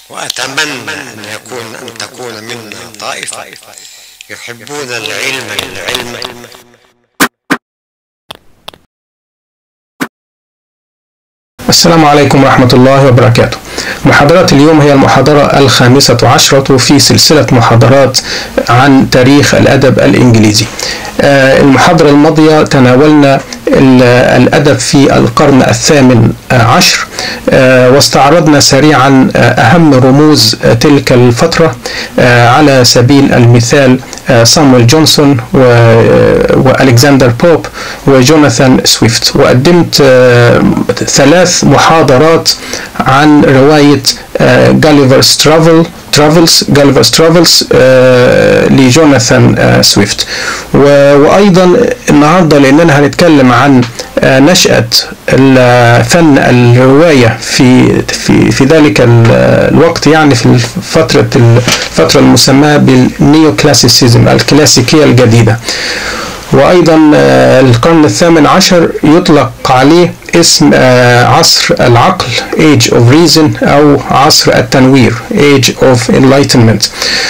وأتمنى أن يكون أن تكون منا طائفة يحبون العلم للعلم السلام عليكم ورحمة الله وبركاته محاضرة اليوم هي المحاضرة الخامسة عشرة في سلسلة محاضرات عن تاريخ الأدب الإنجليزي المحاضرة الماضية تناولنا الأدب في القرن الثامن عشر واستعرضنا سريعا أهم رموز تلك الفترة على سبيل المثال صامويل جونسون وألكسندر بوب وجوناثان سويفت وقدمت ثلاث محاضرات عن رواية جاليفرز ترافل ترافلز جاليفرز ترافلز لجوناثان آه سويفت وايضا النهارده لاننا هنتكلم عن آه نشأة فن الرواية في في في ذلك الوقت يعني في فترة الفترة المسماة بالنيو كلاسيسيزم الكلاسيكية الجديدة وأيضا القرن الثامن عشر يطلق عليه اسم عصر العقل Age of Reason أو عصر التنوير Age of Enlightenment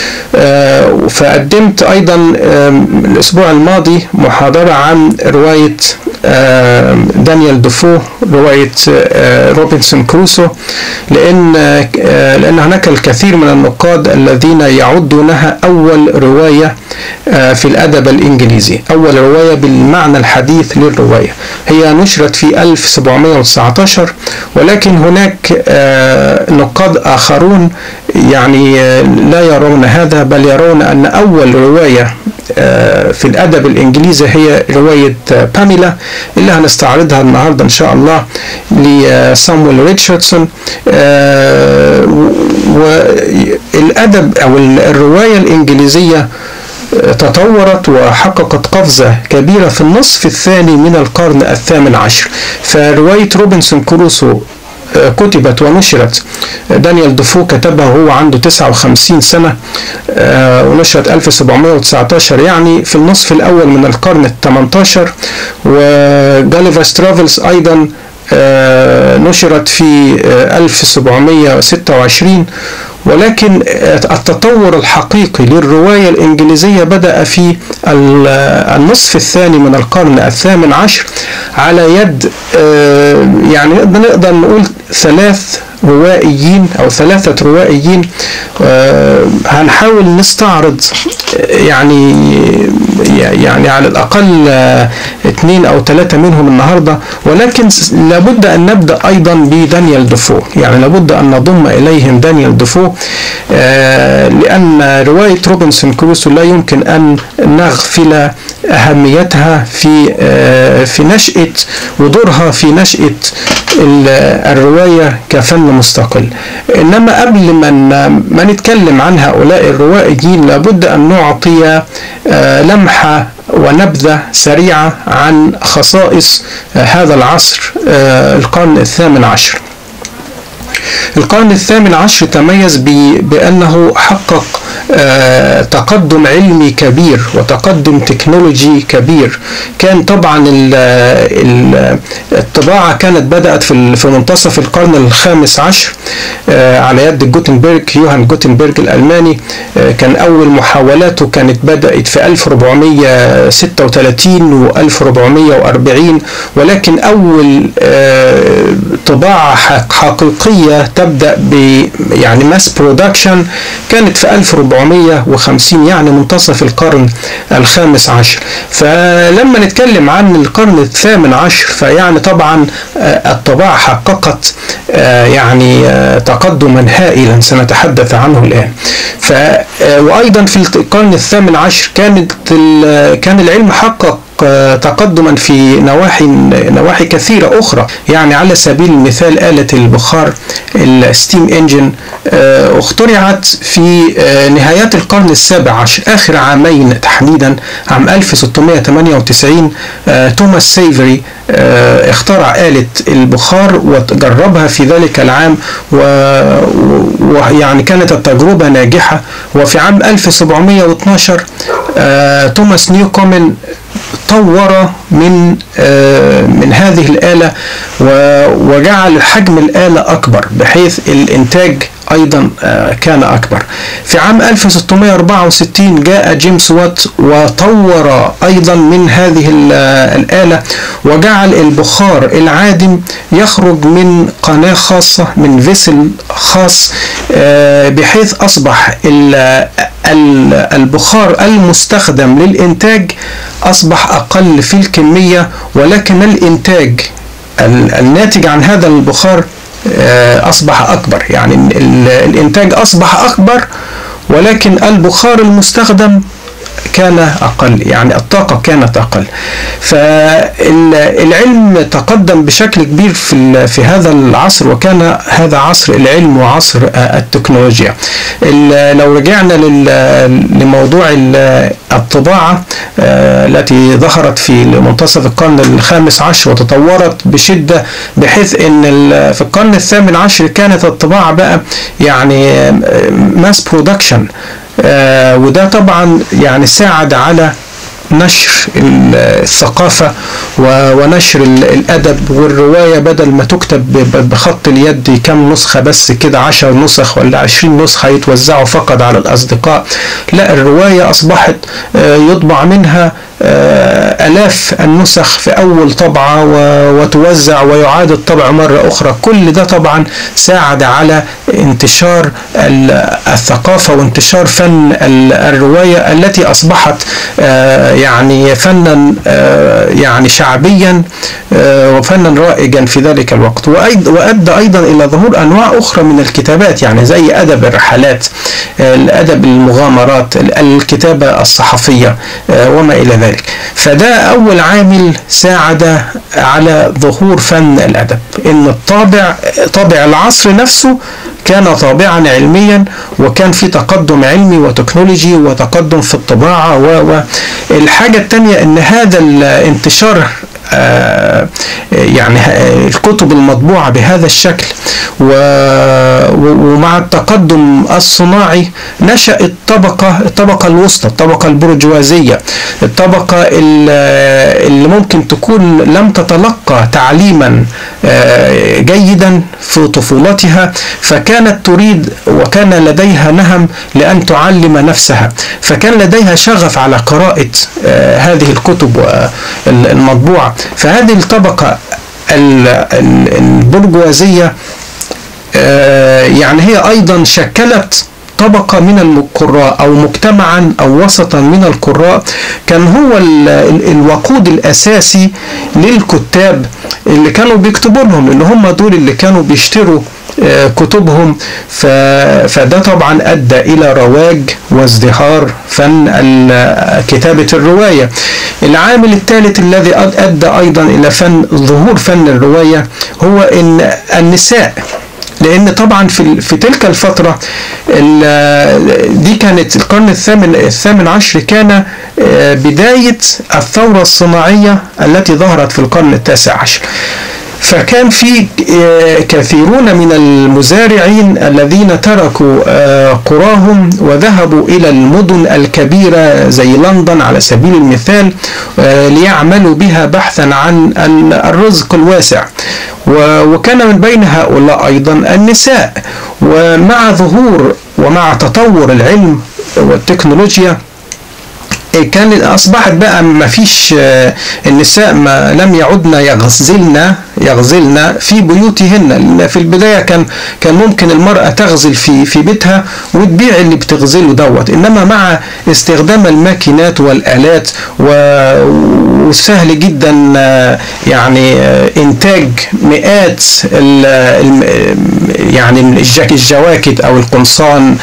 فقدمت أيضا الأسبوع الماضي محاضرة عن رواية دانيال دوفو رواية روبنسون كروسو لأن لأن هناك الكثير من النقاد الذين يعدونها أول رواية في الأدب الإنجليزي أول رواية بالمعنى الحديث للرواية هي نشرت في 1719 ولكن هناك نقاد آخرون يعني لا يرون هذا بل يرون أن أول رواية في الأدب الإنجليزي هي رواية باميلا اللي هنستعرضها النهاردة إن شاء الله لسامويل ريتشاردسون والأدب أو الرواية الإنجليزية تطورت وحققت قفزة كبيرة في النصف الثاني من القرن الثامن عشر فرواية روبنسون كروسو كتبت ونشرت دانيال دفو كتبها وهو عنده 59 سنة ونشرت 1719 يعني في النصف الأول من القرن ال 18 وجاليفرز ترافلز أيضا نشرت في 1726 ولكن التطور الحقيقي للرواية الإنجليزية بدأ في النصف الثاني من القرن الثامن عشر على يد يعني نقدر نقول ثلاث روائيين او ثلاثة روائيين هنحاول نستعرض يعني يعني على الاقل اثنين او ثلاثة منهم النهاردة ولكن لابد ان نبدأ ايضا بدانيال دفو يعني لابد ان نضم اليهم دانيال دفو لان رواية روبنسون كروسو لا يمكن ان نغفل اهميتها في في نشأة ودورها في نشأة الرواية كفن مستقل انما قبل ما ما نتكلم عن هؤلاء الروائيين لابد ان نعطي لمحه ونبذه سريعه عن خصائص هذا العصر القرن الثامن عشر القرن الثامن عشر تميز بأنه حقق تقدم علمي كبير وتقدم تكنولوجي كبير كان طبعا الطباعة كانت بدأت في منتصف القرن الخامس عشر على يد جوتنبرج يوهان جوتنبرج الألماني كان أول محاولاته كانت بدأت في 1436 و 1440 ولكن أول طباعة حقيقية تبدأ ب يعني ماس برودكشن كانت في 1450 يعني منتصف القرن الخامس عشر فلما نتكلم عن القرن الثامن عشر فيعني طبعا الطباعة حققت يعني تقدما هائلا سنتحدث عنه الآن ف وأيضا في القرن الثامن عشر كانت كان العلم حقق تقدما في نواحي نواحي كثيرة أخرى يعني على سبيل المثال آلة البخار الستيم انجن اخترعت في نهايات القرن السابع عشر آخر عامين تحديدا عام 1698 توماس سيفري اخترع آلة البخار وجربها في ذلك العام ويعني كانت التجربة ناجحة وفي عام 1712 توماس نيوكومن طور من من هذه الآلة وجعل حجم الآلة أكبر بحيث الإنتاج أيضا كان أكبر في عام 1664 جاء جيمس وات وطور أيضا من هذه الآلة وجعل البخار العادم يخرج من قناة خاصة من فيسل خاص بحيث أصبح البخار المستخدم للإنتاج أصبح أقل في الكمية ولكن الإنتاج الناتج عن هذا البخار أصبح أكبر يعني الإنتاج أصبح أكبر ولكن البخار المستخدم كان أقل يعني الطاقة كانت أقل فالعلم تقدم بشكل كبير في, في هذا العصر وكان هذا عصر العلم وعصر التكنولوجيا لو رجعنا لموضوع الطباعة التي ظهرت في منتصف القرن الخامس عشر وتطورت بشدة بحيث ان في القرن الثامن عشر كانت الطباعة بقى يعني ماس برودكشن آه وده طبعا يعني ساعد على نشر الثقافة ونشر الأدب والرواية بدل ما تكتب بخط اليد كم نسخة بس كده عشر نسخ ولا عشرين نسخة يتوزعوا فقط على الأصدقاء لا الرواية أصبحت يطبع منها آلاف النسخ في أول طبعة وتوزع ويعاد الطبع مرة أخرى كل ده طبعا ساعد على انتشار الثقافة وانتشار فن الرواية التي أصبحت يعني فنا يعني شعبيا وفنا رائجا في ذلك الوقت وأدى أيضا إلى ظهور أنواع أخرى من الكتابات يعني زي أدب الرحلات الأدب المغامرات الكتابة الصحفية وما إلى ذلك فده أول عامل ساعد على ظهور فن الأدب إن الطابع طابع العصر نفسه كان طابعا علميا وكان في تقدم علمي وتكنولوجي وتقدم في الطباعة والحاجة الثانية ان هذا الانتشار آه يعني الكتب المطبوعة بهذا الشكل ومع التقدم الصناعي نشأت طبقة الطبقة الوسطى الطبقة البرجوازية الطبقة اللي ممكن تكون لم تتلقى تعليما آه جيدا في طفولتها فكانت تريد وكان لديها نهم لأن تعلم نفسها فكان لديها شغف على قراءة آه هذه الكتب المطبوعة فهذه الطبقة البرجوازية يعني هي أيضا شكلت طبقة من القراء أو مجتمعا أو وسطا من القراء كان هو الوقود الأساسي للكتاب اللي كانوا بيكتبوا لهم اللي هم دول اللي كانوا بيشتروا كتبهم فده طبعا ادى الى رواج وازدهار فن كتابه الروايه العامل الثالث الذي ادى ايضا الى فن ظهور فن الروايه هو ان النساء لان طبعا في في تلك الفتره دي كانت القرن الثامن الثامن عشر كان بدايه الثوره الصناعيه التي ظهرت في القرن التاسع عشر فكان في كثيرون من المزارعين الذين تركوا قراهم وذهبوا الى المدن الكبيره زي لندن على سبيل المثال ليعملوا بها بحثا عن الرزق الواسع وكان من بين هؤلاء ايضا النساء ومع ظهور ومع تطور العلم والتكنولوجيا كان اصبحت بقى ما فيش النساء ما لم يعدن يغزلن يغزلن في بيوتهن لان في البدايه كان كان ممكن المراه تغزل في في بيتها وتبيع اللي بتغزله دوت انما مع استخدام الماكينات والالات وسهل جدا يعني انتاج مئات يعني الجواكت او القمصان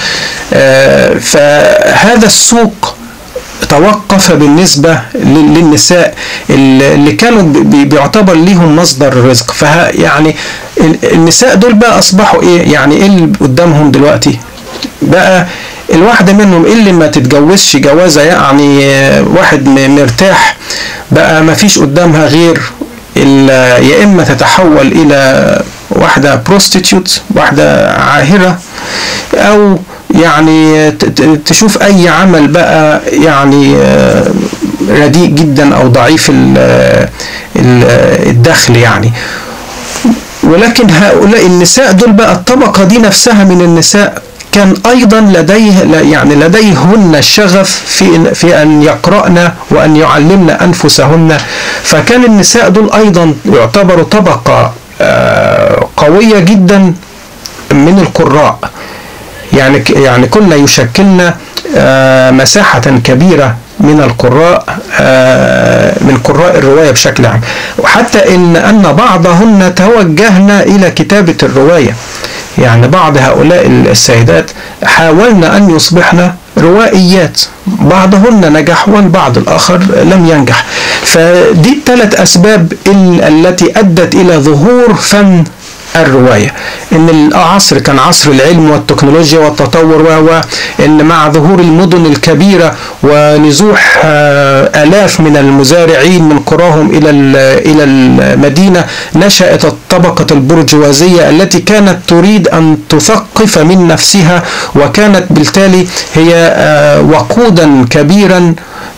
فهذا السوق توقف بالنسبة للنساء اللي كانوا بيعتبر ليهم مصدر رزق فيعني النساء دول بقى أصبحوا إيه يعني إيه اللي قدامهم دلوقتي بقى الواحدة منهم اللي ما تتجوزش جوازة يعني واحد مرتاح بقى ما فيش قدامها غير يا إما تتحول إلى واحدة بروستيتيوت واحدة عاهرة أو يعني تشوف اي عمل بقى يعني رديء جدا او ضعيف الدخل يعني ولكن هؤلاء النساء دول بقى الطبقة دي نفسها من النساء كان ايضا لديه يعني لديهن الشغف في في ان يقرأن وان يعلمن انفسهن فكان النساء دول ايضا يعتبروا طبقة قوية جدا من القراء يعني يعني كنا يشكلن مساحة كبيرة من القراء من قراء الرواية بشكل عام وحتى إن أن بعضهن توجهن إلى كتابة الرواية يعني بعض هؤلاء السيدات حاولن أن يصبحن روائيات بعضهن نجح والبعض الآخر لم ينجح فدي الثلاث أسباب التي أدت إلى ظهور فن الرواية ان العصر كان عصر العلم والتكنولوجيا والتطور و ان مع ظهور المدن الكبيرة ونزوح الاف من المزارعين من قراهم الى الى المدينة نشأت الطبقة البرجوازية التي كانت تريد ان تثقف من نفسها وكانت بالتالي هي وقودا كبيرا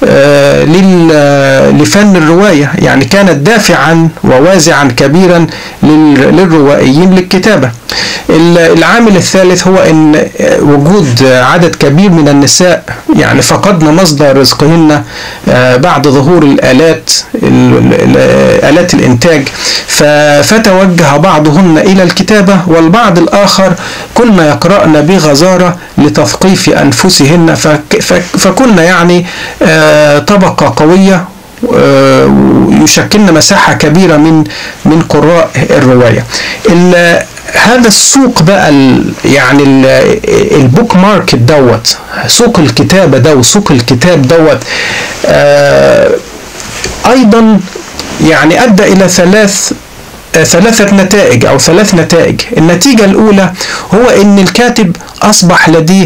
لفن الرواية يعني كانت دافعا ووازعا كبيرا للروائيين للكتابة العامل الثالث هو ان وجود عدد كبير من النساء يعني فقدنا مصدر رزقهن بعد ظهور الالات الات الانتاج فتوجه بعضهن الى الكتابه والبعض الاخر كنا يقرأن بغزاره لتثقيف انفسهن فكنا يعني طبقه قويه يشكلن مساحة كبيرة من من قراء الرواية هذا السوق بقى ال يعني ال البوك ماركت دوت سوق الكتابة ده وسوق الكتاب دوت آه أيضا يعني أدى إلى ثلاث ثلاثة نتائج أو ثلاث نتائج النتيجة الأولى هو أن الكاتب أصبح لديه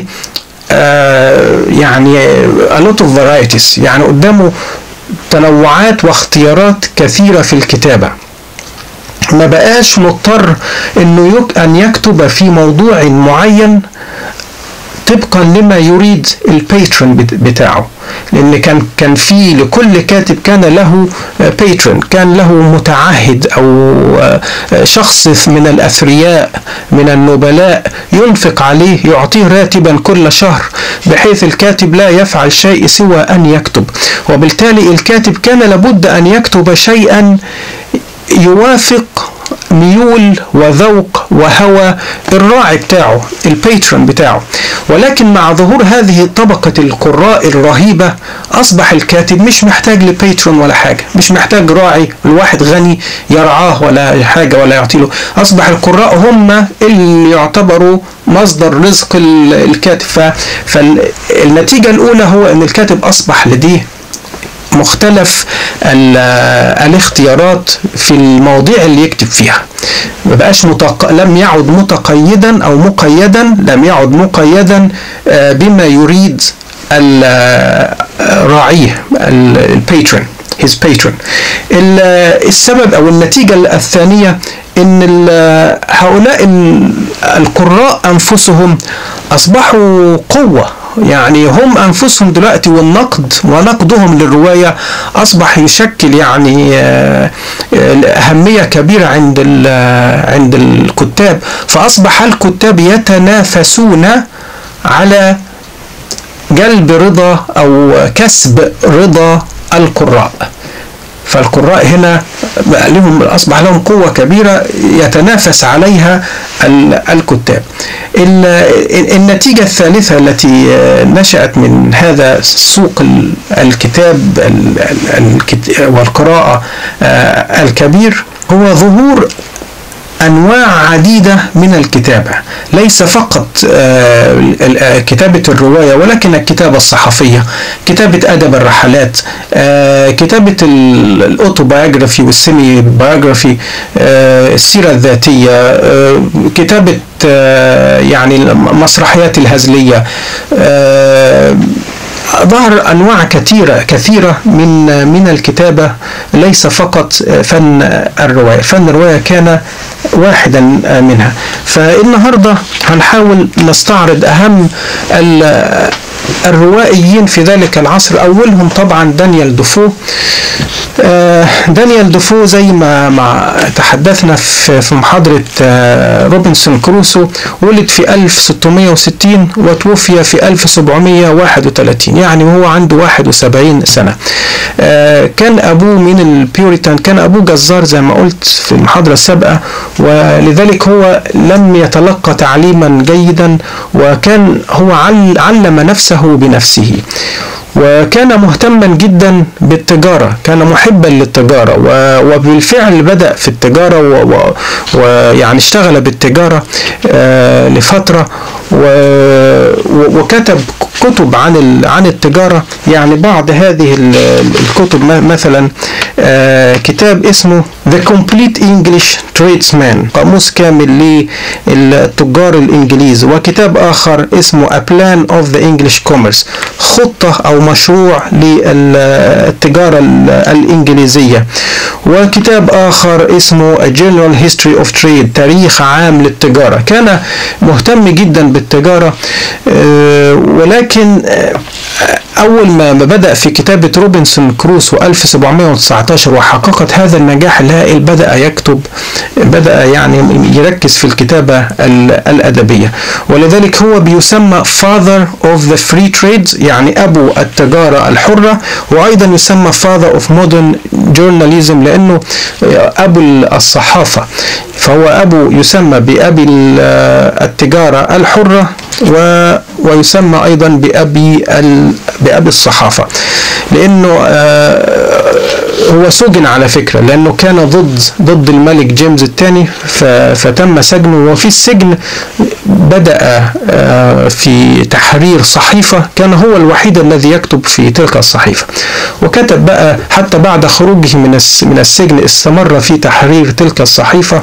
آه يعني a lot of varieties يعني قدامه تنوعات واختيارات كثيرة في الكتابة ما بقاش مضطر انه يك ان يكتب في موضوع معين طبقا لما يريد الباترون بتاعه لان كان كان في لكل كاتب كان له باترون كان له متعهد او شخص من الاثرياء من النبلاء ينفق عليه يعطيه راتبا كل شهر بحيث الكاتب لا يفعل شيء سوى ان يكتب وبالتالي الكاتب كان لابد ان يكتب شيئا يوافق ميول وذوق وهوى الراعي بتاعه الباترون بتاعه ولكن مع ظهور هذه طبقة القراء الرهيبة أصبح الكاتب مش محتاج لباترون ولا حاجة مش محتاج راعي الواحد غني يرعاه ولا حاجة ولا يعطيله أصبح القراء هم اللي يعتبروا مصدر رزق الكاتب فالنتيجة الأولى هو أن الكاتب أصبح لديه مختلف الاختيارات في المواضيع اللي يكتب فيها ما بقاش متق... لم يعد متقيدا او مقيدا لم يعد مقيدا بما يريد راعيه الباترون his patron السبب او النتيجة الثانية ان هؤلاء القراء انفسهم اصبحوا قوة يعني هم انفسهم دلوقتي والنقد ونقدهم للروايه اصبح يشكل يعني اهميه كبيره عند عند الكتاب فاصبح الكتاب يتنافسون على جلب رضا او كسب رضا القراء فالقراء هنا بقى لهم اصبح لهم قوه كبيره يتنافس عليها الكتاب. النتيجه الثالثه التي نشات من هذا سوق الكتاب والقراءه الكبير هو ظهور انواع عديده من الكتابه ليس فقط كتابه الروايه ولكن الكتابه الصحفيه كتابه ادب الرحلات كتابه الاوتوبايوغرافي والسيمي بايوغرافي السيره الذاتيه كتابه يعني المسرحيات الهزليه ظهر انواع كثيره كثيره من من الكتابه ليس فقط فن الروايه، فن الروايه كان واحدا منها. فالنهارده هنحاول نستعرض اهم الروائيين في ذلك العصر أولهم طبعا دانيال دفو آه، دانيال دفو زي ما ما تحدثنا في في محاضرة آه، روبنسون كروسو ولد في 1660 وتوفي في 1731 يعني وهو عنده 71 سنة آه، كان أبوه من البيوريتان كان أبوه جزار زي ما قلت في المحاضرة السابقة ولذلك هو لم يتلقى تعليما جيدا وكان هو عل- علم نفسه بنفسه وكان مهتما جدا بالتجارة كان محبا للتجارة و- وبالفعل بدأ في التجارة و- و- ويعني اشتغل بالتجارة آه، لفترة و- و- وكتب كتب عن ال- عن التجارة يعني بعض هذه ال- الكتب م- مثلا آه، كتاب اسمه The Complete English Tradesman قاموس كامل للتجار الإنجليز وكتاب آخر اسمه A Plan of the English Commerce خطة أو مشروع للتجارة ال- الإنجليزية وكتاب آخر اسمه A General History of Trade تاريخ عام للتجارة كان مهتم جدا بالتجارة آه، ولكن آه، أول ما ما بدأ في كتابة روبنسون كروسو 1719 وحققت هذا النجاح الهائل بدأ يكتب بدأ يعني يركز في الكتابة ال- الأدبية ولذلك هو بيسمى father of the free trades يعني أبو التجارة الحرة وأيضا يسمى father of modern journalism لأنه أبو الصحافة فهو أبو يسمى بأبي ال- التجارة الحرة و ويسمى أيضا بأبي ال... بأبي الصحافة لأنه آه، هو سجن على فكرة لأنه كان ضد ضد الملك جيمس الثاني ف... فتم سجنه وفي السجن بدأ آه، في تحرير صحيفة كان هو الوحيد الذي يكتب في تلك الصحيفة وكتب بقى حتى بعد خروجه من الس... من السجن استمر في تحرير تلك الصحيفة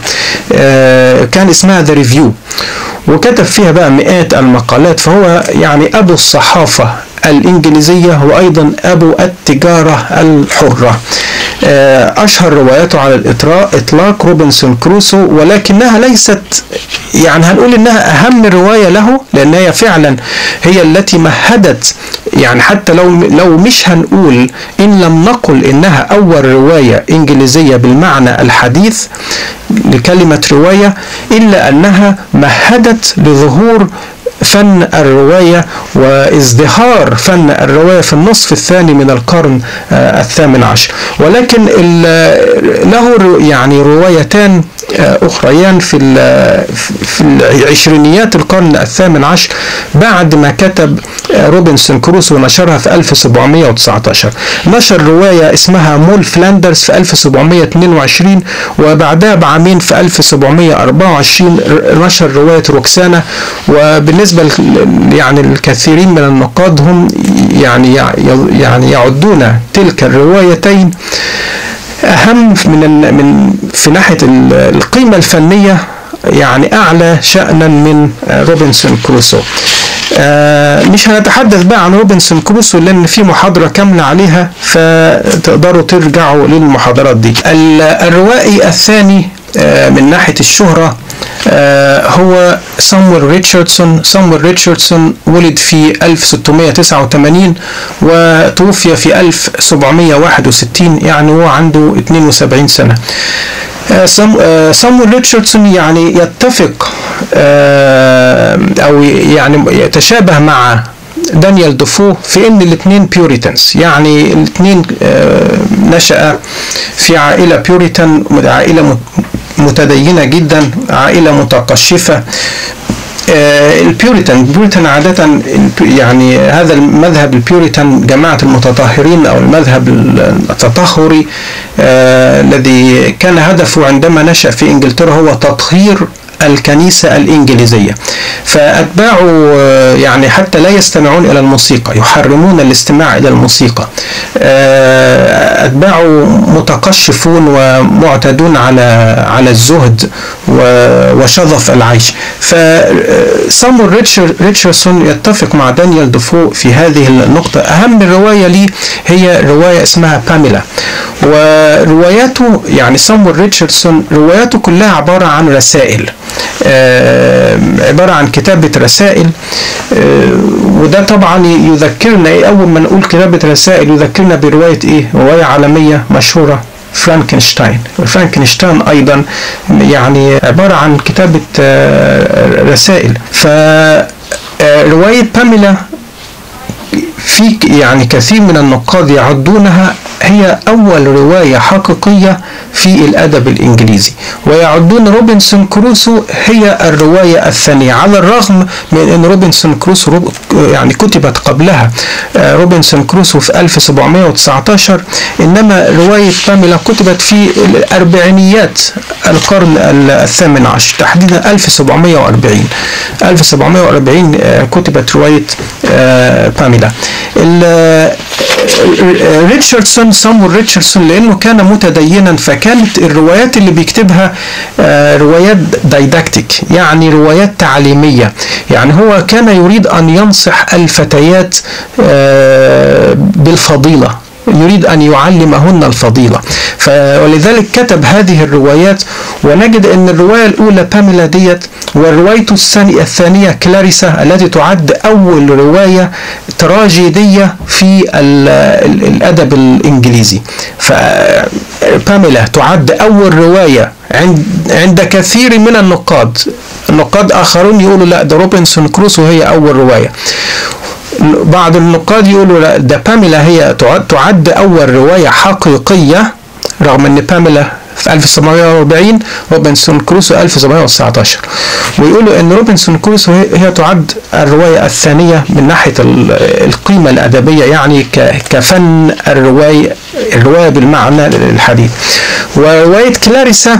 آه، كان اسمها ذا ريفيو وكتب فيها بقى مئات المقالات فهو يعني أبو الصحافة الإنجليزية وأيضا أبو التجارة الحرة آه، أشهر رواياته على الإطلاق إطلاق روبنسون كروسو ولكنها ليست يعني هنقول إنها أهم رواية له لأن هي فعلا هي التي مهدت يعني حتى لو لو مش هنقول إن لم نقل إنها أول رواية إنجليزية بالمعنى الحديث لكلمة رواية إلا أنها مهدت لظهور فن الرواية وازدهار فن الرواية في النصف الثاني من القرن آه، الثامن عشر ولكن ال- له ر- يعني روايتان آه، أخريان في ال- في العشرينيات القرن الثامن عشر بعد ما كتب آه، روبنسون كروسو ونشرها في 1719 نشر رواية اسمها مول فلاندرز في 1722 وبعدها بعامين في 1724 ر- نشر رواية روكسانا وبالنسبة ل- يعني الكثيرين من النقاد هم يعني يع- يعني يعدون تلك الروايتين أهم من ال- من في ناحية ال- القيمة الفنية يعني أعلى شأنا من آه، روبنسون كروسو آه، مش هنتحدث بقى عن روبنسون كروسو لأن في محاضرة كاملة عليها فتقدروا ترجعوا للمحاضرات دي ال- الروائي الثاني آه، من ناحية الشهرة آه، هو سامويل ريتشاردسون سامويل ريتشاردسون ولد في 1689 وتوفي في 1761 يعني هو عنده 72 سنة آه، سام- آه، سامويل ريتشاردسون يعني يتفق آه، او يعني يتشابه مع دانيال دوفو في ان الاثنين بيوريتانز يعني الاثنين نشأ في عائلة بيوريتان عائلة مت- متدينة جدا عائلة متقشفة آه، البيوريتان البيوريتان عادة الب- يعني هذا المذهب البيوريتان جماعة المتطهرين أو المذهب التطهري آه، الذي كان هدفه عندما نشأ في إنجلترا هو تطهير الكنيسة الإنجليزية فأتباعه آه، يعني حتى لا يستمعون إلى الموسيقى يحرمون الاستماع إلى الموسيقى آه، أتباعه متقشفون ومعتدون على على الزهد و- وشظف العيش فسامويل ريتشر- ريتشاردسون يتفق مع دانيال دفو في هذه النقطة أهم رواية لي هي رواية اسمها باميلا ورواياته يعني سامويل ريتشاردسون رواياته كلها عبارة عن رسائل آه، عبارة عن كتابة رسائل آه، وده طبعا يذكرنا ايه اول ما نقول كتابة رسائل يذكرنا برواية ايه رواية عالمية مشهورة فرانكنشتاين فرانكنشتاين ايضا يعني عبارة عن كتابة آه، رسائل فرواية باميلا في يعني كثير من النقاد يعدونها هي أول رواية حقيقية في الأدب الإنجليزي ويعدون روبنسون كروسو هي الرواية الثانية على الرغم من أن روبنسون كروسو روب يعني كتبت قبلها آه، روبنسون كروسو في 1719 إنما رواية باميلا كتبت في الأربعينيات القرن الثامن عشر تحديدا 1740 1740 آه، كتبت رواية آه، باميلا ال- آه، ريتشاردسون سامويل ريتشاردسون لانه كان متدينا فكانت الروايات اللي بيكتبها آه، روايات دايداكتيك يعني روايات تعليميه يعني هو كان يريد ان ينصح الفتيات آه، بالفضيله يريد أن يعلمهن الفضيلة ف- ولذلك كتب هذه الروايات ونجد أن الرواية الأولى باميلا ديت والرواية الثانية الثانية كلاريسا التي تعد أول رواية تراجيدية في ال- ال- الأدب الإنجليزي فباميلا تعد أول رواية عند عند كثير من النقاد النقاد آخرون يقولوا لا ده روبنسون كروسو هي أول رواية بعض النقاد يقولوا لا ده باميلا هي تعد, تعد أول رواية حقيقية رغم أن باميلا في 1740 روبنسون كروسو 1719 ويقولوا ان روبنسون كروسو هي هي تعد الروايه الثانيه من ناحيه ال- القيمه الادبيه يعني ك- كفن الروايه الروايه بالمعنى الحديث وروايه كلاريسا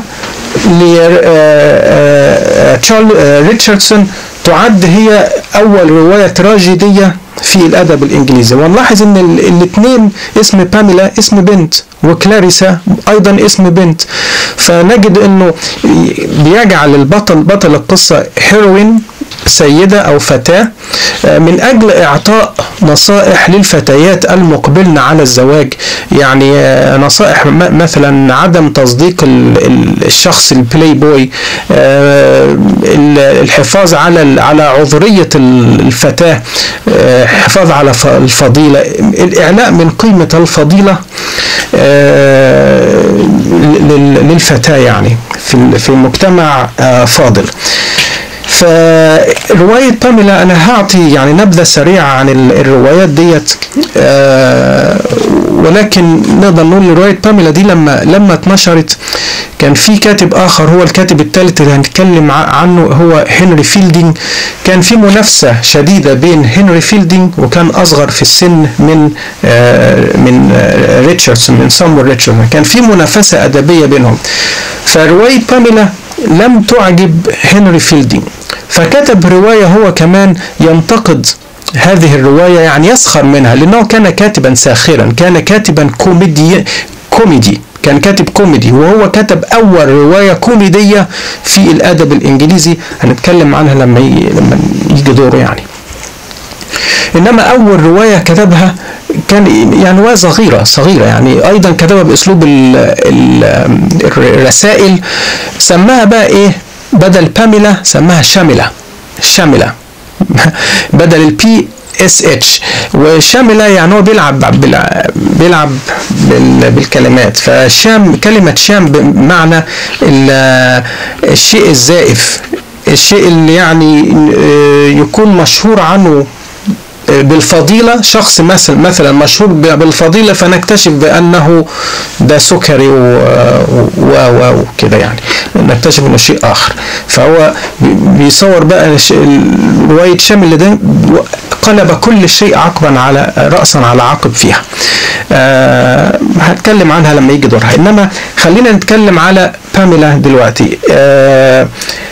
لتشارل ريتشاردسون تعد هي اول روايه تراجيديه في الادب الانجليزي ونلاحظ ان الاثنين اسم باميلا اسم بنت وكلاريسا ايضا اسم بنت فنجد انه بيجعل البطل بطل القصه هيروين سيدة أو فتاة آه، من أجل إعطاء نصائح للفتيات المقبلن على الزواج يعني آه، نصائح م- مثلا عدم تصديق ال- ال- الشخص البلاي بوي آه، ال- الحفاظ على ال- على عذرية ال- الفتاة آه، حفاظ على ف- الفضيلة الإعلاء من قيمة الفضيلة آه، لل- للفتاة يعني في في مجتمع آه، فاضل فرواية باميلا أنا هعطي يعني نبذة سريعة عن ال- الروايات ديت آه، ولكن نقدر نقول رواية باميلا دي لما لما اتنشرت كان في كاتب آخر هو الكاتب الثالث اللي هنتكلم ع- عنه هو هنري فيلدينج كان في منافسة شديدة بين هنري فيلدينج وكان أصغر في السن من آه، من آه، ريتشاردسون من سامويل ريتشاردسون كان في منافسة أدبية بينهم فرواية باميلا لم تعجب هنري فيلدينج فكتب رواية هو كمان ينتقد هذه الرواية يعني يسخر منها لأنه كان كاتبا ساخرا كان كاتبا كوميدي كوميدي كان كاتب كوميدي وهو كتب أول رواية كوميدية في الأدب الإنجليزي هنتكلم عنها لما ي- لما يجي دوره يعني انما اول روايه كتبها كان يعني روايه صغيره صغيره يعني ايضا كتبها باسلوب ال ال الرسائل سماها بقى ايه بدل باميلا سماها شامله شامله بدل البي اس اتش وشامله يعني هو بيلعب بال- بيلعب بال- بالكلمات فشام كلمه شام بمعنى ال- الشيء الزائف الشيء اللي يعني آه، يكون مشهور عنه بالفضيلة شخص مثلا مثلا مشهور ب- بالفضيلة فنكتشف بأنه ده سكري و و و وكده يعني نكتشف انه شيء آخر فهو بي- بيصور بقى ش- ال- رواية شامل ده قلب كل شيء عقبا على رأسا على عقب فيها آه هتكلم عنها لما يجي دورها إنما خلينا نتكلم على باميلا دلوقتي آه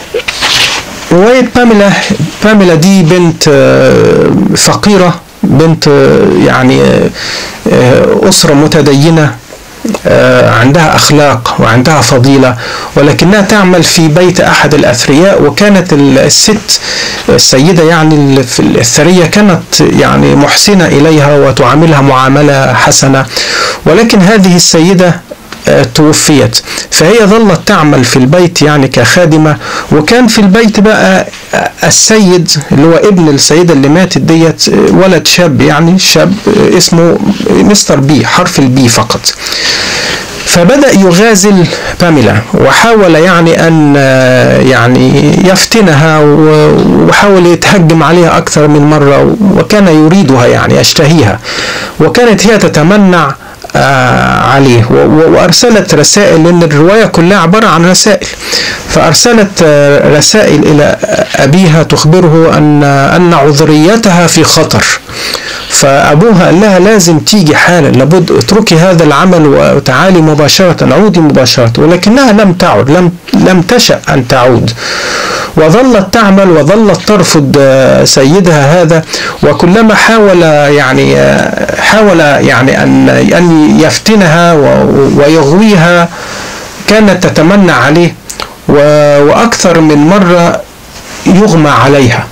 رواية باميلا باميلا دي بنت آه، فقيرة بنت آه، يعني آه، آه، أسرة متدينة آه، عندها أخلاق وعندها فضيلة ولكنها تعمل في بيت أحد الأثرياء وكانت ال- الست السيدة يعني ال- في الثرية كانت يعني محسنة إليها وتعاملها معاملة حسنة ولكن هذه السيدة توفيت فهي ظلت تعمل في البيت يعني كخادمة وكان في البيت بقى السيد اللي هو ابن السيدة اللي ماتت ديت ولد شاب يعني شاب اسمه مستر بي حرف البي فقط فبدأ يغازل باميلا وحاول يعني أن يعني يفتنها وحاول يتهجم عليها أكثر من مرة وكان يريدها يعني يشتهيها وكانت هي تتمنع عليه وارسلت رسائل لان الروايه كلها عباره عن رسائل فارسلت رسائل الى ابيها تخبره ان ان عذريتها في خطر فابوها قال لها لازم تيجي حالا لابد اتركي هذا العمل وتعالي مباشره عودي مباشره ولكنها لم تعد لم لم تشا ان تعود وظلت تعمل وظلت ترفض سيدها هذا وكلما حاول يعني حاول يعني ان ان يفتنها ويغويها كانت تتمنى عليه واكثر من مره يغمى عليها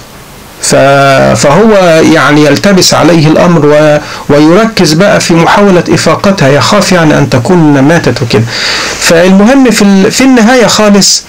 فهو يعني يلتبس عليه الامر ويركز بقى في محاوله افاقتها يخاف يعني ان تكون ماتت وكده فالمهم في في النهايه خالص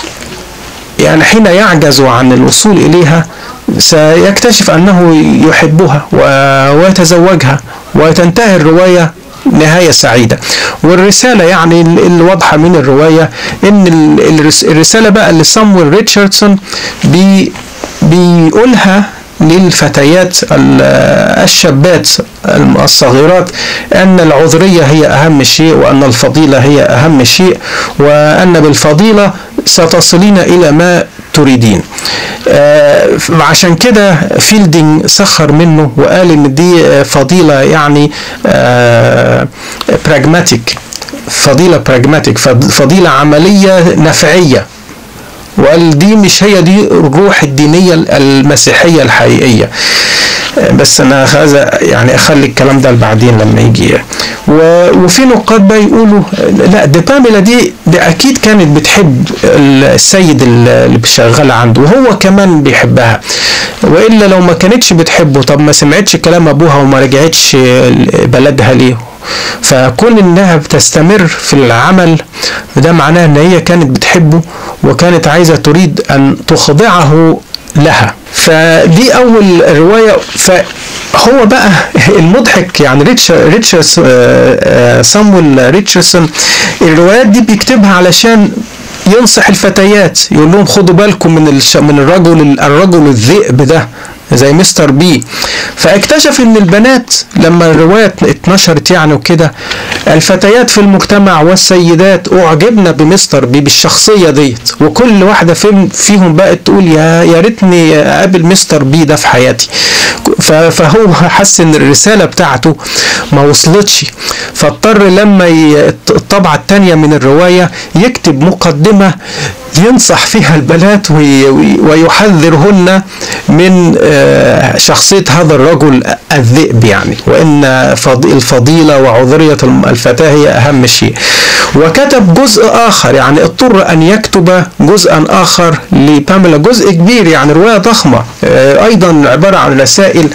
يعني حين يعجز عن الوصول اليها سيكتشف انه يحبها ويتزوجها وتنتهي الروايه نهاية سعيدة والرسالة يعني الواضحة من الرواية ان الرسالة بقى لصامويل ريتشاردسون بي بيقولها للفتيات الشابات الصغيرات أن العذرية هي أهم شيء وأن الفضيلة هي أهم شيء وأن بالفضيلة ستصلين إلى ما تريدين آه عشان كده فيلدينج سخر منه وقال ان دي فضيلة يعني آه براجماتيك فضيلة براجماتيك فضيلة عملية نفعية وقال دي مش هي دي الروح الدينية المسيحية الحقيقية بس انا هذا يعني اخلي الكلام ده لبعدين لما يجي وفي نقاد بقى يقولوا لا دي باميلا دي دي اكيد كانت بتحب السيد اللي شغاله عنده وهو كمان بيحبها والا لو ما كانتش بتحبه طب ما سمعتش كلام ابوها وما رجعتش بلدها ليه فكون انها بتستمر في العمل ده معناه ان هي كانت بتحبه وكانت عايزه تريد ان تخضعه لها فدي اول روايه فهو بقى المضحك يعني ريتشارds سامويل ريتشاردسون الروايات دي بيكتبها علشان ينصح الفتيات يقول لهم خدوا بالكم من الش... من الرجل الرجل الذئب ده زي مستر بي فاكتشف ان البنات لما الرواية اتنشرت يعني وكده الفتيات في المجتمع والسيدات اعجبنا بمستر بي بالشخصية ديت وكل واحدة فيهم, فيهم بقت تقول يا يا ريتني اقابل مستر بي ده في حياتي فهو حس ان الرسالة بتاعته ما وصلتش فاضطر لما الطبعة الثانية من الرواية يكتب مقدمة ينصح فيها البنات ويحذرهن من شخصية هذا الرجل الذئب يعني وإن الفضيلة وعذرية الفتاة هي أهم شيء وكتب جزء آخر يعني اضطر أن يكتب جزءا آخر لباميلا جزء كبير يعني رواية ضخمة أيضا عبارة عن رسائل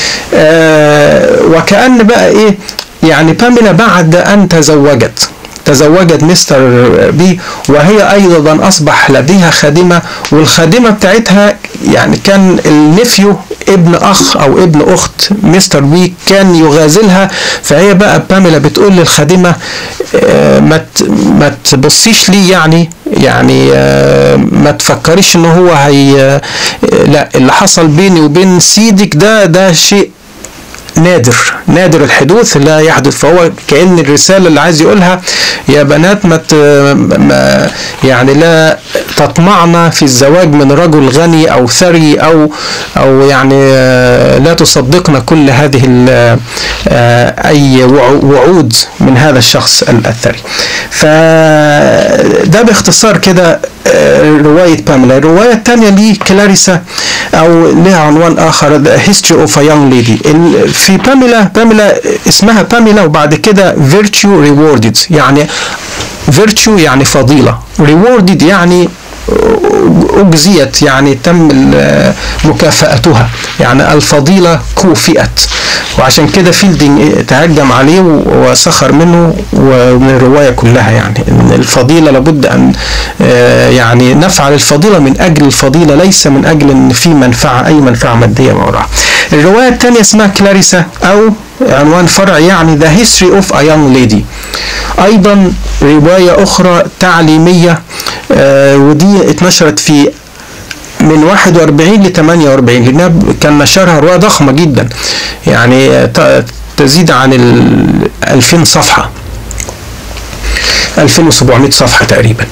وكأن بقى إيه يعني باميلا بعد أن تزوجت تزوجت مستر بي وهي ايضا اصبح لديها خادمه والخادمه بتاعتها يعني كان النفيو ابن اخ او ابن اخت مستر بي كان يغازلها فهي بقى باميلا بتقول للخادمه ما ما تبصيش لي يعني يعني ما تفكريش ان هو هي لا اللي حصل بيني وبين سيدك ده ده شيء نادر نادر الحدوث لا يحدث فهو كأن الرسالة اللي عايز يقولها يا بنات ما, ما يعني لا تطمعن في الزواج من رجل غني أو ثري أو أو يعني لا تصدقن كل هذه أي وعود من هذا الشخص الثري فده باختصار كده رواية باميلا الرواية الثانية لي كلاريسا أو لها عنوان آخر The History of a Young Lady في باميلا باميلا اسمها باميلا وبعد كده Virtue Rewarded يعني Virtue يعني فضيلة Rewarded يعني أجزيت يعني تم مكافأتها يعني الفضيلة كوفئت وعشان كده فيلدينج تهجم عليه وسخر منه ومن الرواية كلها يعني إن الفضيلة لابد أن يعني نفعل الفضيلة من أجل الفضيلة ليس من أجل أن في منفعة أي منفعة مادية وراها الرواية الثانية اسمها كلاريسا أو عنوان فرع يعني The History of a Young Lady أيضا رواية أخرى تعليمية آه ودي اتنشرت في من 41 ل 48 لأنها كان نشرها رواية ضخمة جدا يعني تزيد عن ال 2000 صفحة 2700 صفحة تقريبا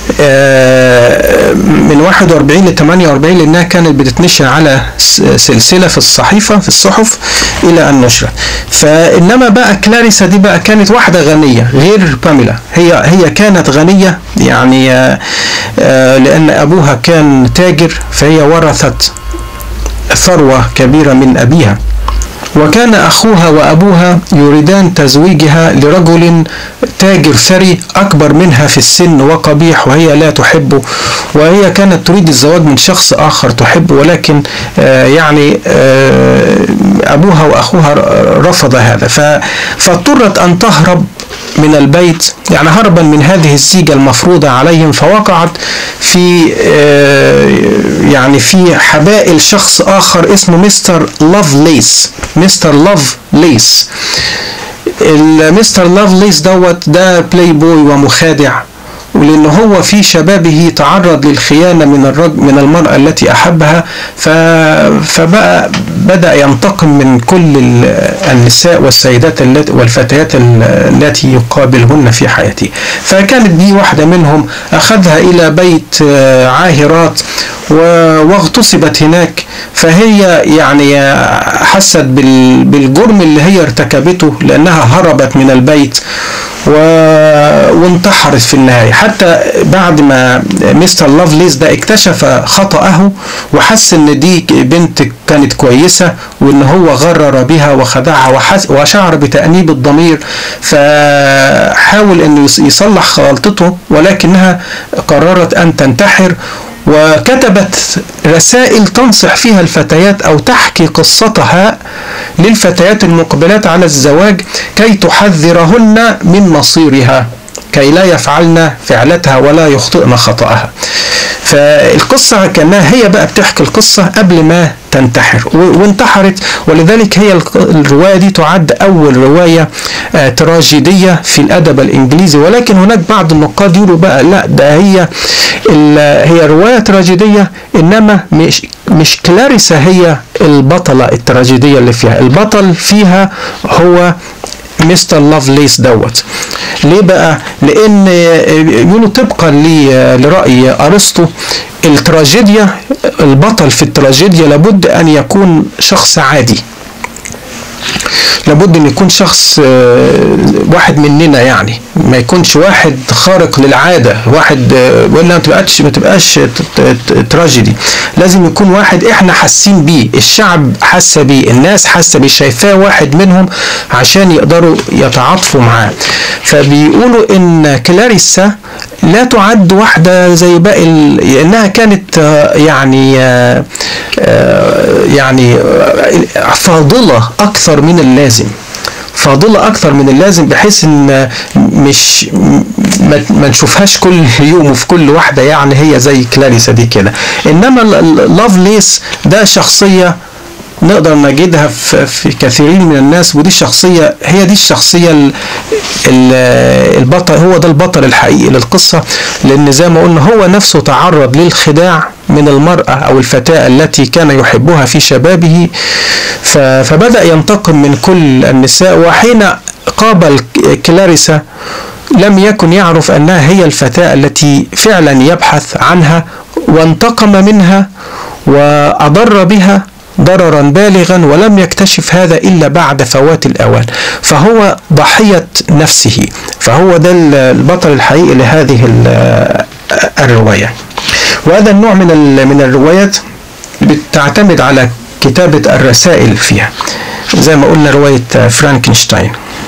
من 41 ل 48 لأنها كانت بتتنشر على سلسلة في الصحيفة في الصحف إلى أن نشرت فإنما بقى كلاريسا دي بقى كانت واحدة غنية غير باميلا هي هي كانت غنية يعني لأن أبوها كان تاجر فهي ورثت ثروة كبيرة من أبيها وكان أخوها وأبوها يريدان تزويجها لرجل تاجر ثري أكبر منها في السن وقبيح وهي لا تحبه وهي كانت تريد الزواج من شخص آخر تحبه ولكن آه يعني آه أبوها وأخوها رفض هذا فاضطرت أن تهرب من البيت يعني هربا من هذه الزيجة المفروضة عليهم فوقعت في يعني في حبائل شخص آخر اسمه مستر لاف ليس مستر لاف ليس المستر لاف ليس دوت ده بلاي بوي ومخادع ولأن هو في شبابه تعرض للخيانة من الرجل من المرأة التي أحبها فبقى بدأ ينتقم من كل النساء والسيدات التي والفتيات التي يقابلهن في حياته فكانت دي واحدة منهم أخذها إلى بيت عاهرات واغتصبت هناك فهي يعني حست بالجرم اللي هي ارتكبته لأنها هربت من البيت و... وانتحرت في النهاية حتى بعد ما مستر لافليس ده اكتشف خطأه وحس ان دي بنت كانت كويسة وان هو غرر بها وخدعها وحس... وشعر بتأنيب الضمير فحاول انه يصلح غلطته ولكنها قررت ان تنتحر وكتبت رسائل تنصح فيها الفتيات او تحكي قصتها للفتيات المقبلات على الزواج كي تحذرهن من مصيرها كي لا يفعلن فعلتها ولا يخطئن خطأها فالقصة كأنها هي بقى بتحكي القصة قبل ما تنتحر وانتحرت ولذلك هي الرواية دي تعد أول رواية تراجيدية في الأدب الإنجليزي ولكن هناك بعض النقاد يقولوا بقى لا ده هي هي رواية تراجيدية إنما مش مش كلاريسا هي البطلة التراجيدية اللي فيها البطل فيها هو مستر لافليس دوت ليه بقى لان يقولوا طبقا لراي ارسطو التراجيديا البطل في التراجيديا لابد ان يكون شخص عادي لابد ان يكون شخص واحد مننا يعني ما يكونش واحد خارق للعاده واحد ولا ما تبقاش ما تبقاش تراجيدي لازم يكون واحد احنا حاسين بيه الشعب حاسه بيه الناس حاسه بيه شايفاه واحد منهم عشان يقدروا يتعاطفوا معاه فبيقولوا ان كلاريسا لا تعد واحدة زي باقي لأنها كانت يعني يعني فاضلة أكثر من اللازم فاضلة أكثر من اللازم بحيث إن مش ما نشوفهاش كل يوم وفي كل واحدة يعني هي زي كلاريسا دي كده إنما لافليس ده شخصية نقدر نجدها في, في كثيرين من الناس ودي الشخصية هي دي الشخصية ال ال البطل هو ده البطل الحقيقي للقصة لأن زي ما قلنا هو نفسه تعرض للخداع من المرأة أو الفتاة التي كان يحبها في شبابه فبدأ ينتقم من كل النساء وحين قابل كلاريسا لم يكن يعرف أنها هي الفتاة التي فعلا يبحث عنها وانتقم منها وأضر بها ضررا بالغا ولم يكتشف هذا الا بعد فوات الاوان فهو ضحيه نفسه فهو ده البطل الحقيقي لهذه الروايه وهذا النوع من من الروايات بتعتمد على كتابه الرسائل فيها زي ما قلنا روايه فرانكنشتاين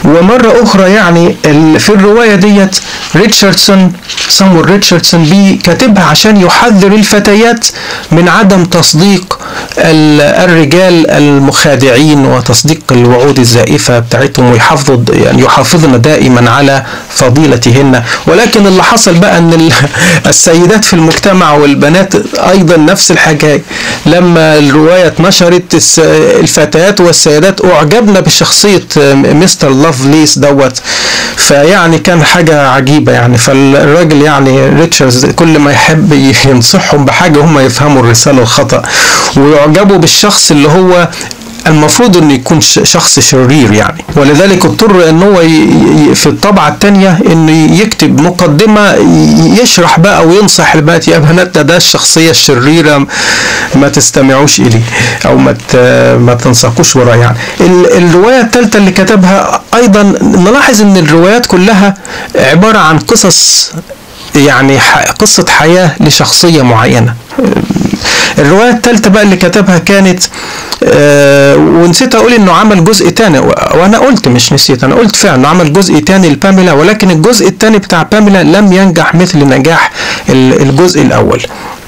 ومرة أخرى يعني ال- في الرواية ديت ريتشاردسون سامويل ريتشاردسون بي كاتبها عشان يحذر الفتيات من عدم تصديق ال- الرجال المخادعين وتصديق الوعود الزائفة بتاعتهم ويحافظوا يعني يحافظن دائما على فضيلتهن ولكن اللي حصل بقى ان ال- السيدات في المجتمع والبنات ايضا نفس الحكايه لما الروايه اتنشرت الس- الفتيات والسيدات اعجبنا بشخصيه مستر لافليس دوت فيعني كان حاجه عجيبه يعني فالراجل يعني ريتشاردز كل ما يحب ينصحهم بحاجه هم يفهموا الرساله الخطا ويعجبوا بالشخص اللي هو المفروض انه يكون ش- شخص شرير يعني ولذلك اضطر ان هو ي- ي- في الطبعه الثانيه انه يكتب مقدمه ي- يشرح بقى وينصح البنات يا بنات ده, ده الشخصيه الشريره ما تستمعوش اليه او ما ت- ما تنساقوش وراه يعني ال- الروايه الثالثه اللي كتبها ايضا نلاحظ ان الروايات كلها عباره عن قصص يعني ح- قصه حياه لشخصيه معينه الرواية الثالثة بقى اللي كتبها كانت آه ونسيت اقول انه عمل جزء تاني و- وانا قلت مش نسيت انا قلت فعلا انه عمل جزء تاني لباميلا ولكن الجزء التاني بتاع باميلا لم ينجح مثل نجاح ال- الجزء الاول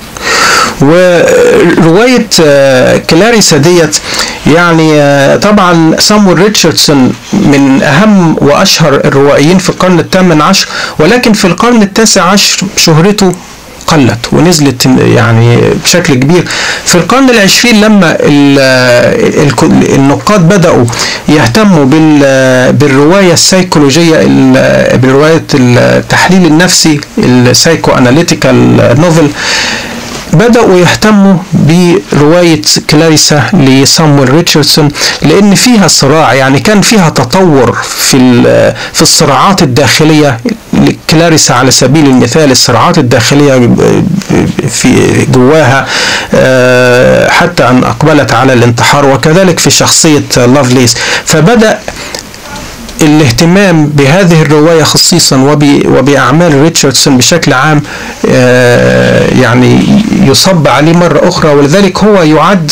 ورواية آه، كلاريسا ديت يعني آه، طبعا سامويل ريتشاردسون من أهم وأشهر الروائيين في القرن الثامن عشر ولكن في القرن التاسع عشر شهرته قلت ونزلت يعني بشكل كبير في القرن العشرين لما ال- ال- النقاد بدأوا يهتموا بال- بالرواية السيكولوجية ال- برواية التحليل النفسي السايكو اناليتيكال نوفل بدأوا يهتموا برواية كلاريسا لصامويل ريتشاردسون لأن فيها صراع يعني كان فيها تطور في ال- في الصراعات الداخلية كلاريسا على سبيل المثال الصراعات الداخلية في جواها آه، حتى أن أقبلت على الانتحار وكذلك في شخصية لافليس فبدأ الاهتمام بهذه الرواية خصيصا وب- وبأعمال ريتشاردسون بشكل عام آه، يعني يصب عليه مرة أخرى ولذلك هو يعد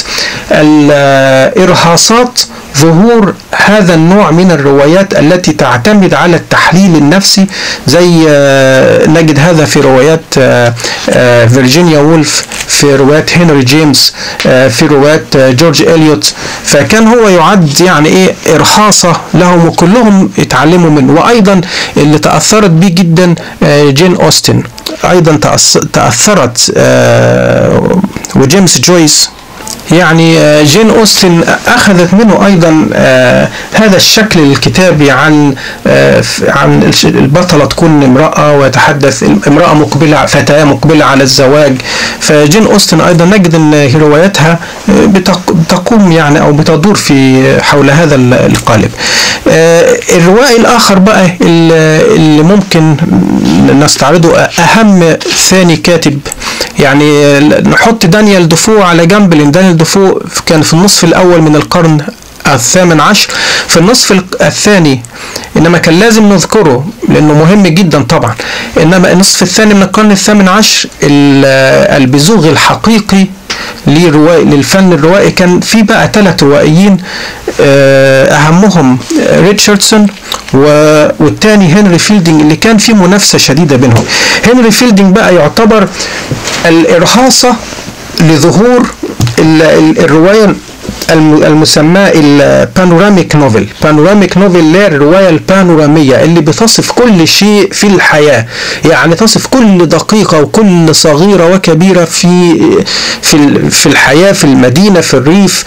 الإرهاصات ظهور هذا النوع من الروايات التي تعتمد على التحليل النفسي زي آه، نجد هذا في روايات آه، آه، فيرجينيا وولف في روايات هنري جيمس آه، في روايات آه، جورج إليوت فكان هو يعد يعني ايه إرهاصة لهم وكلهم اتعلموا منه وأيضا اللي تأثرت به جدا آه، جين أوستن أيضا تأث- تأثرت آه، وجيمس جويس يعني آه، جين أوستن أخذت منه أيضا آه، هذا الشكل الكتابي عن آه، ف- عن الش- البطلة تكون امرأة ويتحدث امرأة مقبلة فتاة مقبلة على الزواج فجين أوستن أيضا نجد أن رواياتها آه، بتق- بتقوم يعني أو بتدور في حول هذا ال- القالب آه، الروائي الآخر بقى اللي اللي ممكن نستعرضه أهم ثاني كاتب يعني نحط دانيال دفو على جنب لان دانيال دفو كان في النصف الاول من القرن الثامن عشر في النصف الثاني انما كان لازم نذكره لانه مهم جدا طبعا انما النصف الثاني من القرن الثامن عشر ال- البزوغ الحقيقي لرواي للفن الروائي كان في بقى ثلاث روائيين آه، اهمهم ريتشاردسون و- والتاني هنري فيلدينج اللي كان في منافسه شديده بينهم هنري فيلدينج بقى يعتبر الارهاصه لظهور ال- ال- الروايه الم- المسماه البانوراميك نوفل بانوراميك نوفل اللي هي الروايه البانوراميه اللي بتصف كل شيء في الحياه يعني تصف كل دقيقه وكل صغيره وكبيره في في ال- في الحياه في المدينه في الريف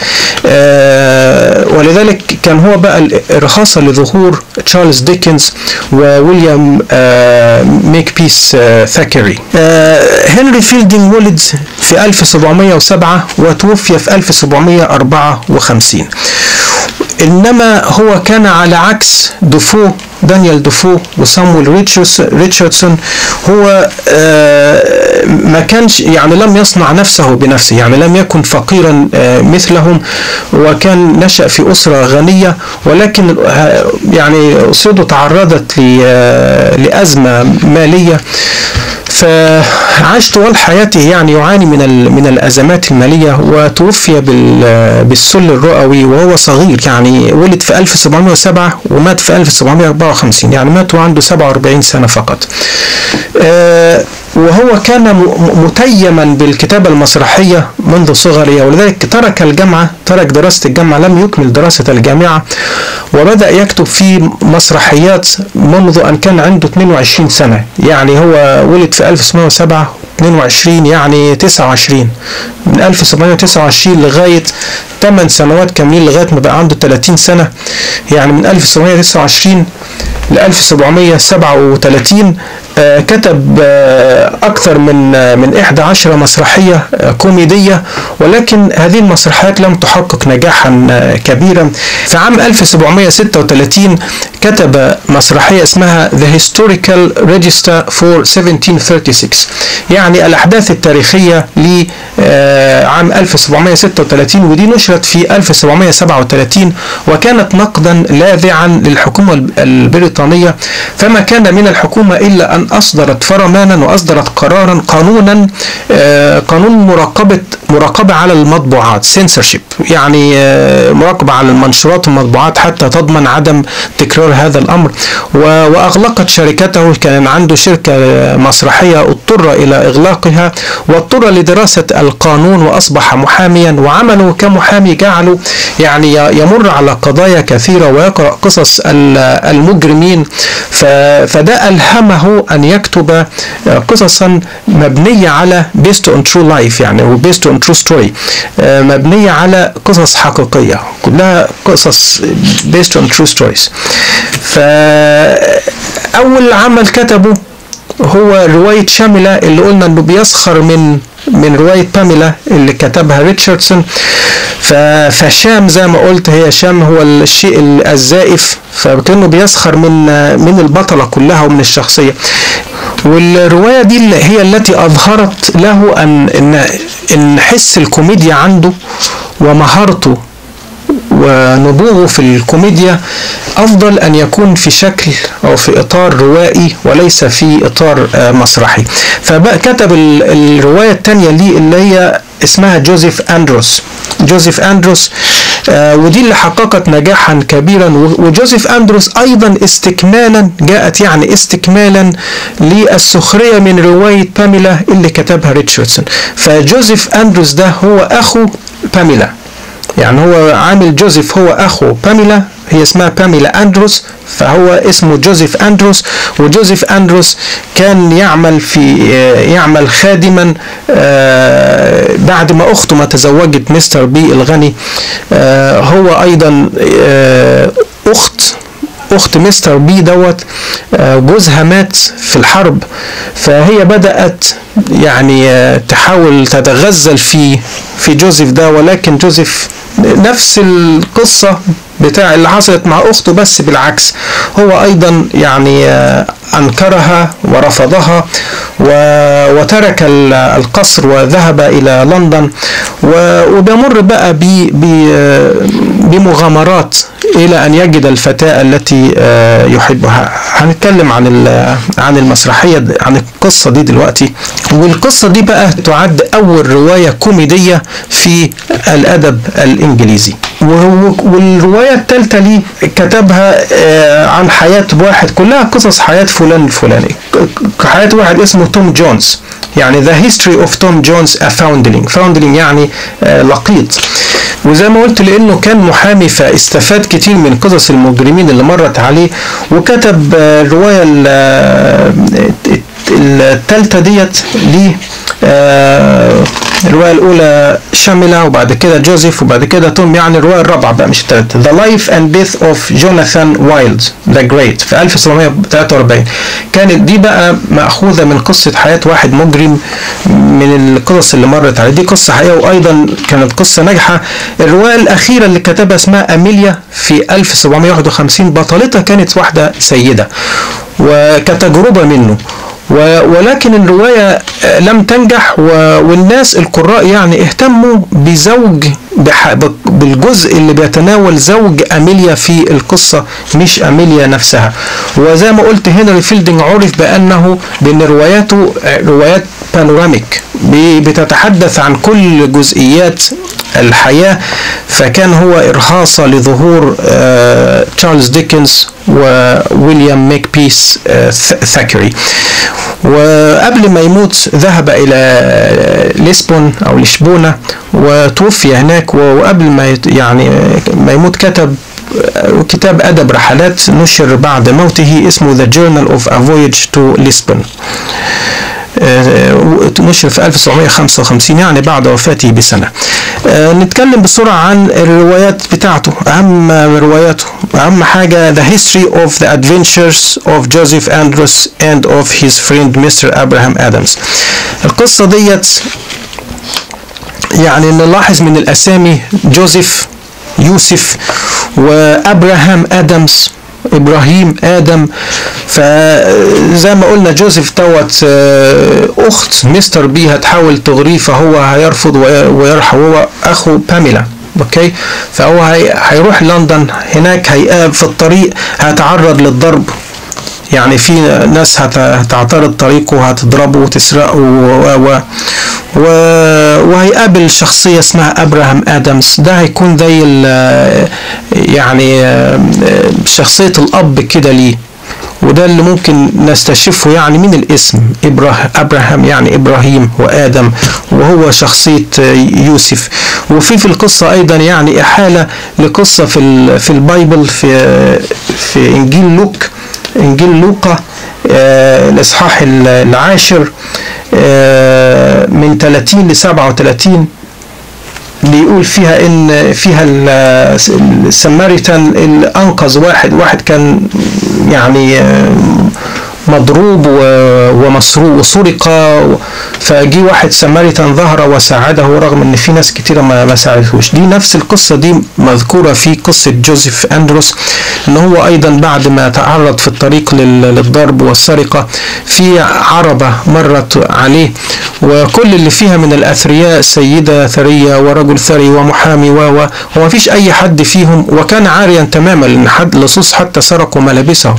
آه، ولذلك كان هو بقى الإرهاصة لظهور تشارلز ديكنز وويليام آه، ميك بيس آه، ثاكري آه، هنري فيلدينج ولد في 1707 وتوفي في 1754 انما هو كان على عكس دفو دانيال دفو وسامويل ريتشارds- ريتشاردسون هو آه، ما كانش يعني لم يصنع نفسه بنفسه يعني لم يكن فقيرا آه، مثلهم وكان نشأ في أسرة غنية ولكن آه، يعني أسرته تعرضت ل- آه، لأزمة مالية فعاش طوال حياته يعني يعاني من ال- من الازمات الماليه وتوفي بال- بالسل الرئوي وهو صغير يعني ولد في 1707 ومات في 1754 يعني مات وعنده 47 سنه فقط. آه، وهو كان م- متيما بالكتابة المسرحية منذ صغره ولذلك ترك الجامعة ترك دراسة الجامعة لم يكمل دراسة الجامعة وبدأ يكتب في مسرحيات منذ أن كان عنده 22 سنة يعني هو ولد في 1907 22 يعني 29 من 1729 لغاية 8 سنوات كاملين لغاية ما بقى عنده 30 سنة يعني من 1729 ل 1737 آه، كتب آه، أكثر من آه، من 11 مسرحية آه، كوميدية ولكن هذه المسرحيات لم تحقق نجاحا آه، كبيرا في عام 1736 كتب مسرحية اسمها The Historical Register for 1736 يعني الأحداث التاريخية لعام 1736 ودي نشرت في 1737 وكانت نقدا لاذعا للحكومة البريطانية فما كان من الحكومة إلا أن أصدرت فرمانا وأصدرت قرارا قانونا آه، قانون مراقبة مراقبة على المطبوعات censorship يعني آه، مراقبة على المنشورات والمطبوعات حتى تضمن عدم تكرار هذا الأمر و- وأغلقت شركته كان عنده شركة آه، مسرحية اضطر إلى إغلاقها واضطر لدراسة القانون وأصبح محاميا وعمله كمحامي جعله يعني ي- يمر على قضايا كثيرة ويقرأ قصص ال- المجرمين ف- فده ألهمه أن يكتب آه، قصصا مبنية على based on true life يعني و based on true story آه، مبنية على قصص حقيقية كلها قصص based on true stories فأول عمل كتبه هو رواية شاملة اللي قلنا انه بيسخر من من رواية باميلا اللي كتبها ريتشاردسون ف- فشام زي ما قلت هي شام هو الشيء ال- الزائف فكأنه بيسخر من من البطلة كلها ومن الشخصية والرواية دي اللي هي التي أظهرت له أن إن إن حس الكوميديا عنده ومهارته ونبوغه في الكوميديا أفضل أن يكون في شكل أو في إطار روائي وليس في إطار آه، مسرحي فكتب ال- الرواية الثانية لي اللي هي اسمها جوزيف أندروس جوزيف أندروس آه، ودي اللي حققت نجاحا كبيرا و- وجوزيف أندروس أيضا استكمالا جاءت يعني استكمالا للسخرية من رواية باميلا اللي كتبها ريتشاردسون فجوزيف أندروس ده هو أخو باميلا يعني هو عامل جوزيف هو اخو باميلا هي اسمها باميلا اندروس فهو اسمه جوزيف اندروس وجوزيف اندروس كان يعمل في يعمل خادما آه، بعد ما اخته ما تزوجت مستر بي الغني آه، هو ايضا آه، اخت اخت مستر بي دوت آه، جوزها مات في الحرب فهي بدات يعني آه، تحاول تتغزل في في جوزيف ده ولكن جوزيف نفس القصه بتاع اللي حصلت مع اخته بس بالعكس هو ايضا يعني آه، انكرها ورفضها و- وترك ال- القصر وذهب الى لندن و- وبيمر بقى ب- ب- بمغامرات الى ان يجد الفتاه التي آه، يحبها هنتكلم عن ال- عن المسرحيه د- عن القصه دي دلوقتي والقصه دي بقى تعد اول روايه كوميديه في الادب الانجليزي وهو- والروايه الثالثه ليه كتبها آه، عن حياه واحد كلها قصص حياه فلان الفلاني ك- حياه واحد اسمه توم جونز يعني The History of Tom Jones a Foundling Foundling يعني آه، لقيط وزي ما قلت لانه كان محامي فاستفاد كتير من قصص المجرمين اللي مرت عليه وكتب آه، الروايه ال- آه، التالتة ديت ليه آه، الرواية الأولى شاملة وبعد كده جوزيف وبعد كده توم يعني الرواية الرابعة بقى مش التالتة The Life and Death of Jonathan Wild the Great في 1743 كانت دي بقى مأخوذة من قصة حياة واحد مجرم من القصص اللي مرت عليه دي قصة حقيقة وأيضا كانت قصة ناجحة الرواية الأخيرة اللي كتبها اسمها أميليا في 1751 بطلتها كانت واحدة سيدة وكتجربة منه و- ولكن الرواية آه، لم تنجح و- والناس القراء يعني اهتموا بزوج بح- بالجزء اللي بيتناول زوج أميليا في القصة مش أميليا نفسها وزي ما قلت هنري فيلدينج عرف بأنه بأن رواياته آه، روايات بانوراميك بي- بتتحدث عن كل جزئيات الحياة فكان هو إرهاصة لظهور آه، تشارلز ديكنز وويليام ميك بيس آه، ث- ثاكري وقبل ما يموت ذهب إلى لشبون أو لشبونة وتوفي هناك وقبل ما يت- يعني ما يموت كتب كتاب أدب رحلات نشر بعد موته اسمه The Journal of a Voyage to Lisbon آه، نشر في 1755 يعني بعد وفاته بسنة آه، نتكلم بسرعة عن الروايات بتاعته أهم رواياته أهم حاجة The History of the Adventures of Joseph Andrews and of his friend Mr. Abraham Adams القصة ديت يعني نلاحظ من الأسامي جوزيف يوسف وأبراهام آدمز ابراهيم ادم فزي ما قلنا جوزيف دوت آه، اخت مستر بي هتحاول تغريه فهو هيرفض وي- ويرحى هو اخو باميلا اوكي فهو هي- هيروح لندن هناك هيقابل في الطريق هيتعرض للضرب يعني في ناس هت- هتعترض طريقه هتضربه وتسرقه و, و, و وهيقابل شخصية اسمها أبراهام آدمز ده هيكون زي ال- يعني آه، شخصية الأب كده ليه وده اللي ممكن نستشفه يعني من الاسم إبراه أبراهام يعني إبراهيم وآدم وهو شخصية آه، يوسف وفي في القصة أيضا يعني إحالة لقصة في ال- في البايبل في في إنجيل لوك إنجيل لوقا آه، الإصحاح ال- العاشر آه، من 30 ل 37 بيقول فيها ان فيها ال- السماريتان اللي انقذ واحد واحد كان يعني آه، مضروب و- ومسروق وسرق فجي واحد سماريتان ظهر وساعده رغم ان في ناس كتيره ما ما ساعدتهوش دي نفس القصه دي مذكوره في قصه جوزيف اندروس ان هو ايضا بعد ما تعرض في الطريق لل- للضرب والسرقه في عربه مرت عليه وكل اللي فيها من الاثرياء سيده ثريه ورجل ثري ومحامي و و وما فيش اي حد فيهم وكان عاريا تماما لان حد لصوص حتى سرقوا ملابسه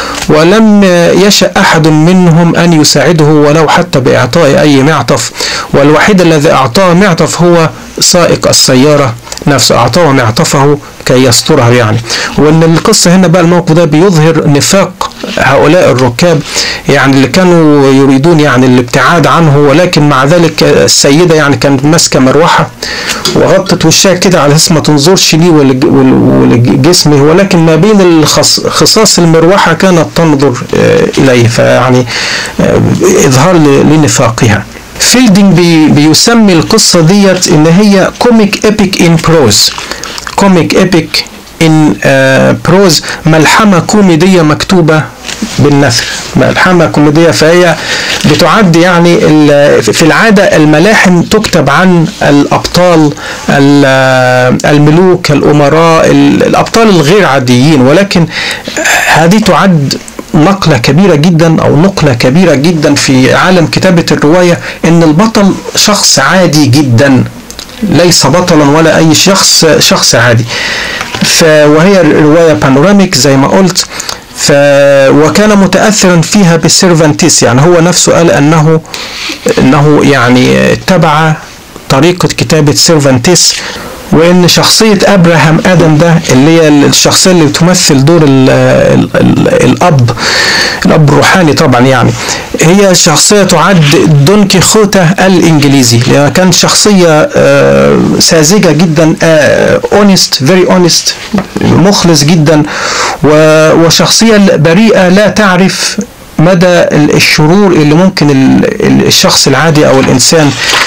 ولم يشأ احد منهم ان يساعده ولو حتى باعطاء اي معطف والوحيد الذي اعطاه معطف هو سائق السياره نفسه اعطاه معطفه كي يسترها يعني وان القصه هنا بقى الموقف ده بيظهر نفاق هؤلاء الركاب يعني اللي كانوا يريدون يعني الابتعاد عنه ولكن مع ذلك السيده يعني كانت ماسكه مروحه وغطت وشها كده على اساس ما تنظرش ليه ولج- ول- ولجسمه ولكن ما بين الخص- خصاص المروحه كانت تنظر آه، اليه فيعني آه، اظهار ل- لنفاقها فيلدينج بي بيسمي القصه ديت ان هي كوميك ايبك ان بروز كوميك ايبك ان بروز ملحمه كوميديه مكتوبه بالنثر ملحمه كوميديه فهي بتعد يعني ال- في العاده الملاحم تكتب عن الابطال ال- آه، الملوك الامراء ال- الابطال الغير عاديين ولكن هذه تعد نقلة كبيرة جدا أو نقلة كبيرة جدا في عالم كتابة الرواية إن البطل شخص عادي جدا ليس بطلا ولا أي شخص شخص عادي ف وهي رواية بانوراميك زي ما قلت ف وكان متأثرا فيها بسيرفانتيس يعني هو نفسه قال أنه أنه يعني اتبع طريقة كتابة سيرفانتيس وان شخصيه ابراهام ادم ده اللي هي الشخصيه اللي بتمثل دور ال ال ال الاب الاب الروحاني طبعا يعني هي شخصيه تعد دون كيخوتا الانجليزي لأنها كان شخصيه آه، ساذجه جدا اونست فيري اونست مخلص جدا و- وشخصيه بريئه لا تعرف مدى ال- الشرور اللي ممكن ال- ال- الشخص العادي او الانسان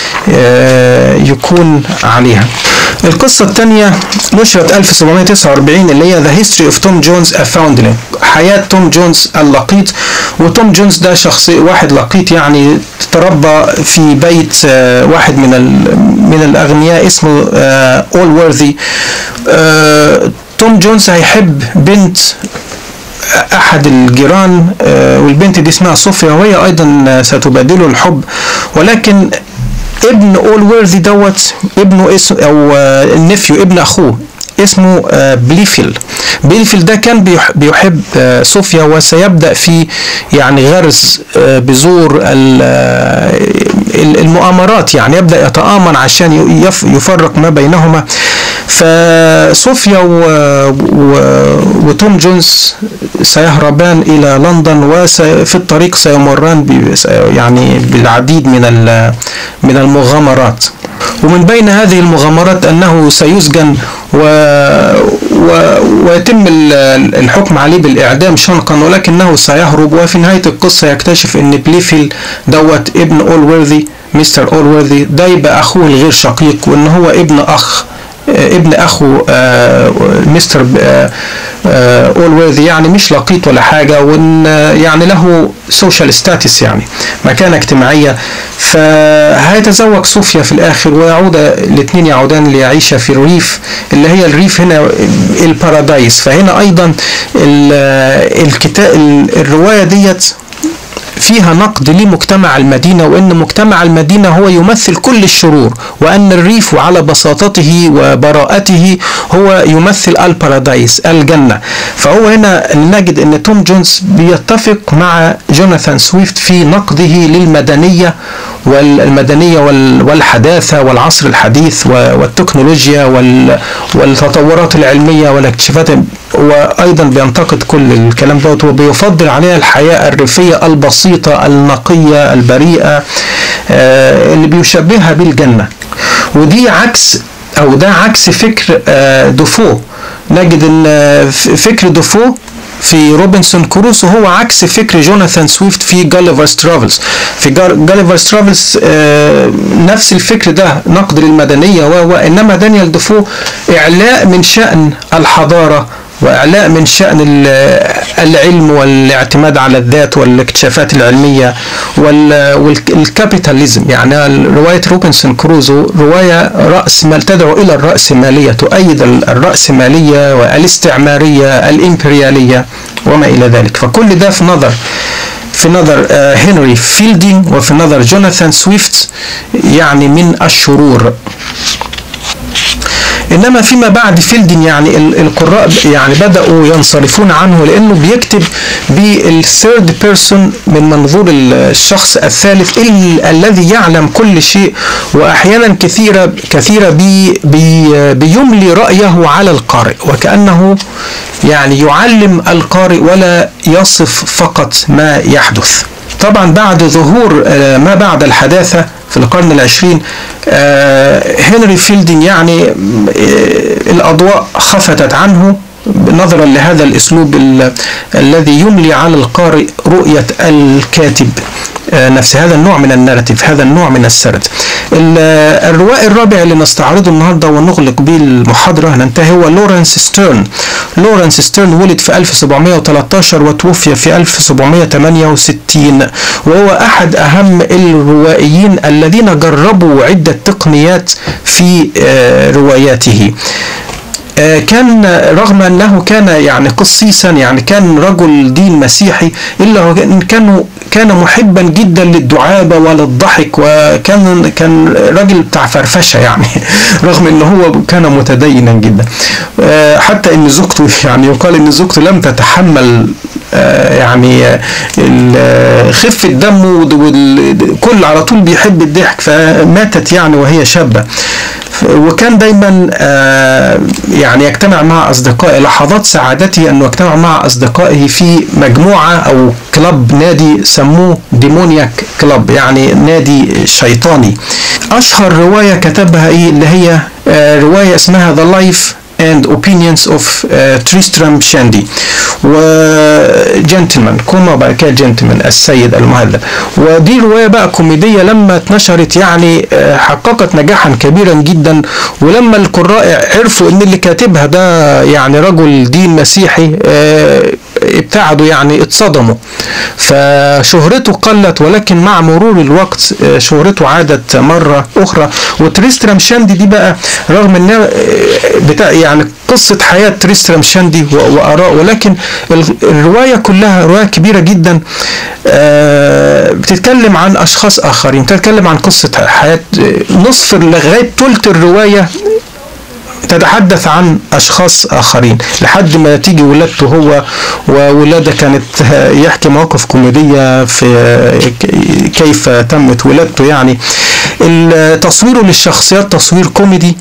آه، يكون عليها القصة الثانية نشرت 1749 اللي هي The History of Tom Jones a Foundling حياة توم جونز اللقيط وتوم جونز ده شخصي واحد لقيط يعني تربى في بيت آه، واحد من ال- من الأغنياء اسمه أول وورثي توم جونز هيحب بنت احد الجيران آه، والبنت دي اسمها صوفيا وهي ايضا ستبادله الحب ولكن ابن اول ويرثي دوت ابنه اسم او آه، النفيو ابن اخوه اسمه آه، بليفيل بليفيل ده كان بيح- بيحب آه، صوفيا وسيبدا في يعني غرس آه، بذور ال- آه، ال- المؤامرات يعني يبدا يتآمر عشان ي- يف- يفرق ما بينهما فصوفيا و... و... وتوم جونز سيهربان الى لندن وفي الطريق سيمران ب... يعني بالعديد من ال... من المغامرات ومن بين هذه المغامرات انه سيسجن و... و... ويتم ال- الحكم عليه بالاعدام شنقا ولكنه سيهرب وفي نهايه القصه يكتشف ان بليفيل دوت ابن اول ويرثي مستر اول ويرثي ده يبقى اخوه الغير شقيق وان هو ابن اخ آه، ابن اخو آه، مستر اول ويرثي يعني مش لقيط ولا حاجه وان آه، يعني له سوشيال ستاتس يعني مكانه اجتماعيه فهيتزوج صوفيا في الاخر ويعود الاثنين يعودان ليعيشا في الريف اللي هي الريف هنا البارادايس فهنا ايضا الكتاب الروايه ديت فيها نقد لمجتمع المدينة وأن مجتمع المدينة هو يمثل كل الشرور وأن الريف على بساطته وبراءته هو يمثل البارادايس الجنة فهو هنا نجد أن توم جونز بيتفق مع جوناثان سويفت في نقده للمدنية والمدنية وال- والحداثة والعصر الحديث و- والتكنولوجيا وال- والتطورات العلمية والاكتشافات وأيضا بينتقد كل الكلام دوت وبيفضل عليها الحياة الريفية البسيطة النقية البريئة آه، اللي بيشبهها بالجنة ودي عكس أو ده عكس فكر آه، دوفو نجد ان آه، ف- فكر دوفو في روبنسون كروسو هو عكس فكر جوناثان سويفت في جاليفرز ترافلز في جاليفرز ترافلز نفس الفكر ده نقد للمدنية و- وإنما دانيال ديفو إعلاء من شأن الحضارة وإعلاء من شأن ال- العلم والاعتماد على الذات والاكتشافات العلمية والكابيتاليزم يعني رواية روبنسون كروزو رواية رأس مال تدعو إلى الرأسمالية تؤيد ال- الرأسمالية والاستعمارية الإمبريالية وما إلى ذلك فكل ده في نظر في نظر آه، هنري فيلدينج وفي نظر جوناثان سويفت يعني من الشرور انما فيما بعد فيلدين يعني ال- القراء يعني بداوا ينصرفون عنه لانه بيكتب بالثيرد بيرسون من منظور ال- الشخص الثالث ال- الذي يعلم كل شيء واحيانا كثيره كثيره بي بي بيملي رايه على القارئ وكانه يعني يعلم القارئ ولا يصف فقط ما يحدث طبعا بعد ظهور آه، ما بعد الحداثة في القرن العشرين آه، هنري فيلدين يعني آه، الأضواء خفتت عنه نظرا لهذا الأسلوب ال- الذي يملي على القارئ رؤية الكاتب آه، نفس هذا النوع من الناراتيف هذا النوع من السرد ال- الروائي الرابع اللي نستعرضه النهارده ونغلق به المحاضره ننتهي هو لورنس ستيرن لورنس ستيرن ولد في 1713 وتوفي في 1768 وهو احد اهم الروائيين الذين جربوا عده تقنيات في آه، رواياته آه، كان رغم انه كان يعني قسيسا يعني كان رجل دين مسيحي الا هو كان- كان كان محبا جدا للدعابه وللضحك وكان كان راجل بتاع فرفشه يعني رغم ان هو كان متدينا جدا آه، حتى ان زوجته يعني يقال ان زوجته لم تتحمل آه، يعني آه، ال- خفه دمه والكل على طول بيحب الضحك فماتت يعني وهي شابه وكان دايما آه، يعني يجتمع مع اصدقائه لحظات سعادته انه يجتمع مع اصدقائه في مجموعه او كلب نادي سموه ديمونياك كلب يعني نادي شيطاني اشهر روايه كتبها ايه اللي هي آه، روايه اسمها ذا لايف and opinions of uh, Tristram Shandy وجنتلمان كوما وبعد كده جنتلمان السيد المهذب ودي رواية بقى كوميدية لما اتنشرت يعني آه، حققت نجاحا كبيرا جدا ولما القراء عرفوا ان اللي كاتبها ده يعني رجل دين مسيحي آه، ابتعدوا يعني اتصدموا فشهرته قلت ولكن مع مرور الوقت آه، شهرته عادت مرة أخرى وتريسترام شاندي دي بقى رغم انها آه، بتاع يعني قصة حياة تريسترام شاندي و- وآراء ولكن ال- الرواية كلها رواية كبيرة جدا آه، بتتكلم عن أشخاص آخرين بتتكلم عن قصة حياة آه، نصف لغاية ثلث الرواية تتحدث عن اشخاص اخرين لحد ما تيجي ولادته هو وولاده كانت يحكي مواقف كوميديه في كيف تمت ولادته يعني ال- تصويره للشخصيات تصوير كوميدي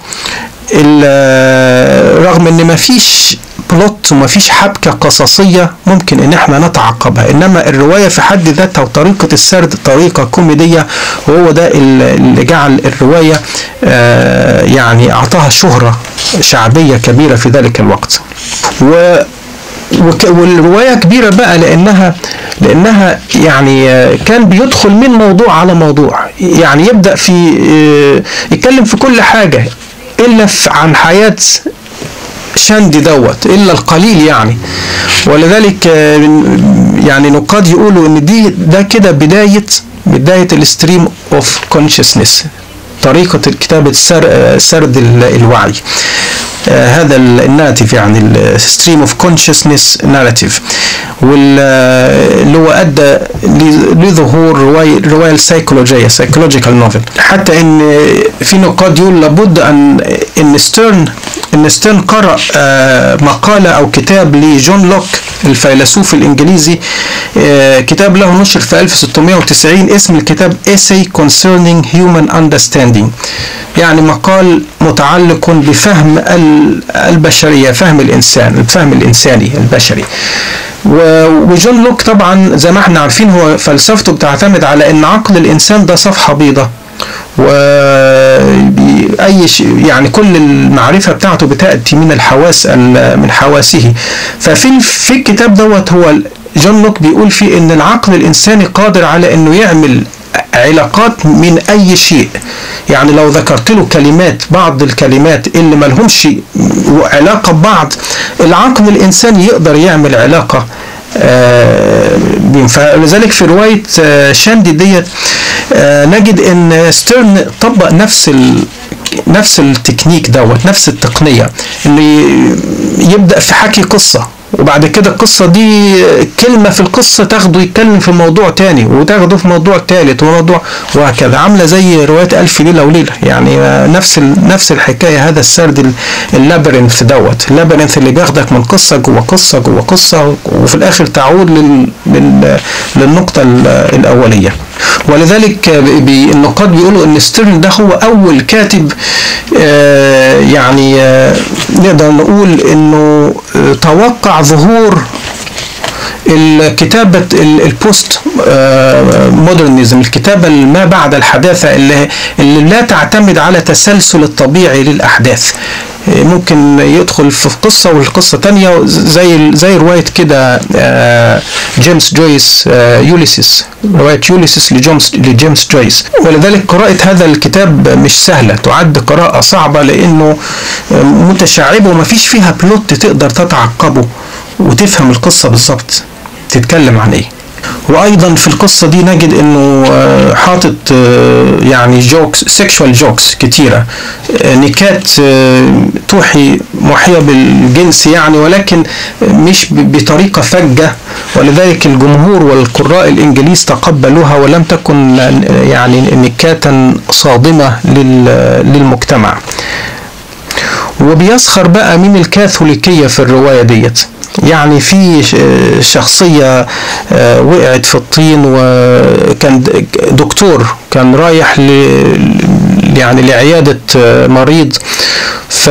ال- رغم ان ما فيش بلوت وما فيش حبكه قصصيه ممكن ان احنا نتعقبها انما الروايه في حد ذاتها وطريقه السرد طريقه كوميديه وهو ده ال- اللي جعل الروايه آه، يعني اعطاها شهره شعبيه كبيره في ذلك الوقت و وك- والروايه كبيره بقى لانها لانها يعني آه، كان بيدخل من موضوع على موضوع يعني يبدا في آه، يتكلم في كل حاجه الا في عن حياه شاندي دوت الا القليل يعني ولذلك آه، يعني نقاد يقولوا ان دي ده كده بدايه بدايه الستريم اوف كونشسنس طريقه كتابه سر- آه، سرد ال- الوعي آه، هذا ال- الناتف يعني الستريم اوف كونشسنس ناراتيف واللي هو ادى ل- لظهور روايه الروايه السيكولوجيه سايكولوجيكال نوفل حتى ان في نقاد يقول لابد ان ان ستيرن ان ستيرن قرأ آه، مقالة أو كتاب لجون لوك الفيلسوف الإنجليزي آه، كتاب له نشر في 1690 اسم الكتاب Essay Concerning Human Understanding يعني مقال متعلق بفهم ال- البشرية فهم الإنسان الفهم الإنساني البشري و- وجون لوك طبعا زي ما احنا عارفين هو فلسفته بتعتمد على ان عقل الانسان ده صفحه بيضاء واي شيء يعني كل المعرفه بتاعته بتاتي من الحواس ال- من حواسه ففي في الكتاب دوت هو جون لوك بيقول فيه ان العقل الانساني قادر على انه يعمل علاقات من اي شيء يعني لو ذكرت له كلمات بعض الكلمات اللي ملهمش علاقه ببعض العقل الانساني يقدر يعمل علاقه آه، بيهم فلذلك في روايه آه، شاندي ديت آه، نجد ان ستيرن طبق نفس ال نفس التكنيك دوت نفس التقنيه اللي يبدا في حكي قصه وبعد كده القصة دي كلمة في القصة تاخده يتكلم في موضوع تاني وتاخده في موضوع تالت وموضوع وهكذا عاملة زي رواية ألف ليلة وليلة يعني نفس ال- نفس الحكاية هذا السرد ال- اللابرنث دوت اللابرنث اللي بياخدك من قصة جوه قصة جوه قصة وفي الآخر تعود لل لل للنقطة ال- الأولية ولذلك بي- النقاد بيقولوا ان ستيرن ده هو اول كاتب آه، يعني آه، نقدر نقول انه آه، توقع ظهور الكتابة ال- البوست آه، مودرنزم الكتابة اللي ما بعد الحداثة اللي, اللي لا تعتمد على تسلسل الطبيعي للأحداث آه، ممكن يدخل في قصة والقصة تانية زي زي رواية كده آه، جيمس جويس آه، يوليسيس رواية يوليسيس لجيمس لجيمس جويس ولذلك قراءة هذا الكتاب مش سهلة تعد قراءة صعبة لأنه آه، متشعبة وما فيش فيها بلوت تقدر تتعقبه وتفهم القصة بالظبط تتكلم عن ايه وايضا في القصه دي نجد انه آه، حاطط آه، يعني جوكس سيكشوال جوكس كتيره آه، نكات آه، توحي موحيه بالجنس يعني ولكن مش ب- بطريقه فجه ولذلك الجمهور والقراء الانجليز تقبلوها ولم تكن آه، يعني نكاتا صادمه لل- للمجتمع وبيسخر بقى من الكاثوليكية في الرواية ديت يعني في ش- شخصية آه، وقعت في الطين وكان د- دكتور كان رايح ل يعني لعيادة آه، مريض ف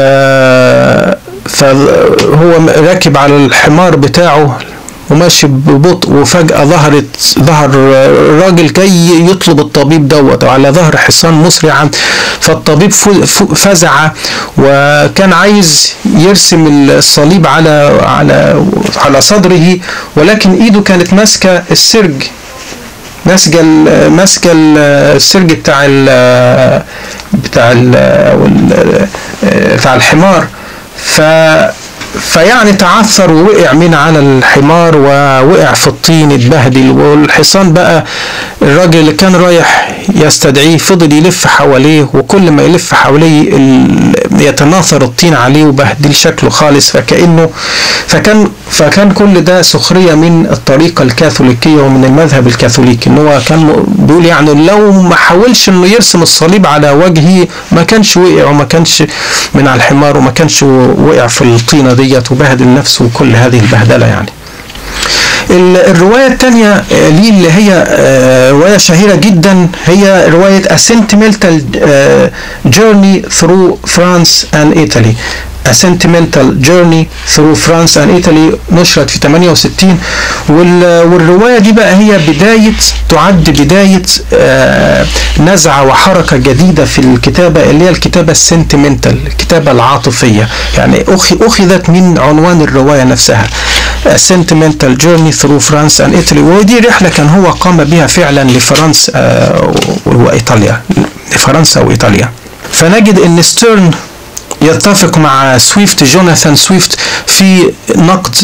فهو م- راكب على الحمار بتاعه وماشي ببطء وفجأة ظهرت ظهر راجل جاي يطلب الطبيب دوت على ظهر حصان مسرعا فالطبيب ف- ف- فزع وكان عايز يرسم الصليب على على على صدره ولكن ايده كانت ماسكة السرج ماسكة ال- ماسكة ال- السرج بتاع ال بتاع ال أو ال- بتاع الحمار ف فيعني تعثر ووقع من على الحمار ووقع في الطين اتبهدل والحصان بقى الراجل اللي كان رايح يستدعيه فضل يلف حواليه وكل ما يلف حواليه ال- يتناثر الطين عليه وبهدل شكله خالص فكأنه فكان فكان كل ده سخرية من الطريقة الكاثوليكية ومن المذهب الكاثوليكي ان هو كان م- بيقول يعني لو ما حاولش انه يرسم الصليب على وجهه ما كانش وقع وما كانش من على الحمار وما كانش وقع في الطينة ديت وبهدل نفسه وكل هذه البهدلة يعني ال- الرواية الثانية ليه اللي هي آه، رواية شهيرة جدا هي رواية A Sentimental آه، Journey Through France and Italy A Sentimental Journey Through France and Italy نشرت في 68 وال- والرواية دي بقى هي بداية تعد بداية آه، نزعة وحركة جديدة في الكتابة اللي هي الكتابة السنتيمنتال الكتابة العاطفية يعني أخ- أخذت من عنوان الرواية نفسها A Sentimental Journey Through France and Italy ودي رحلة كان هو قام بها فعلا لفرنسا آه، وإيطاليا لفرنسا وإيطاليا فنجد أن ستيرن يتفق مع سويفت جوناثان سويفت في نقد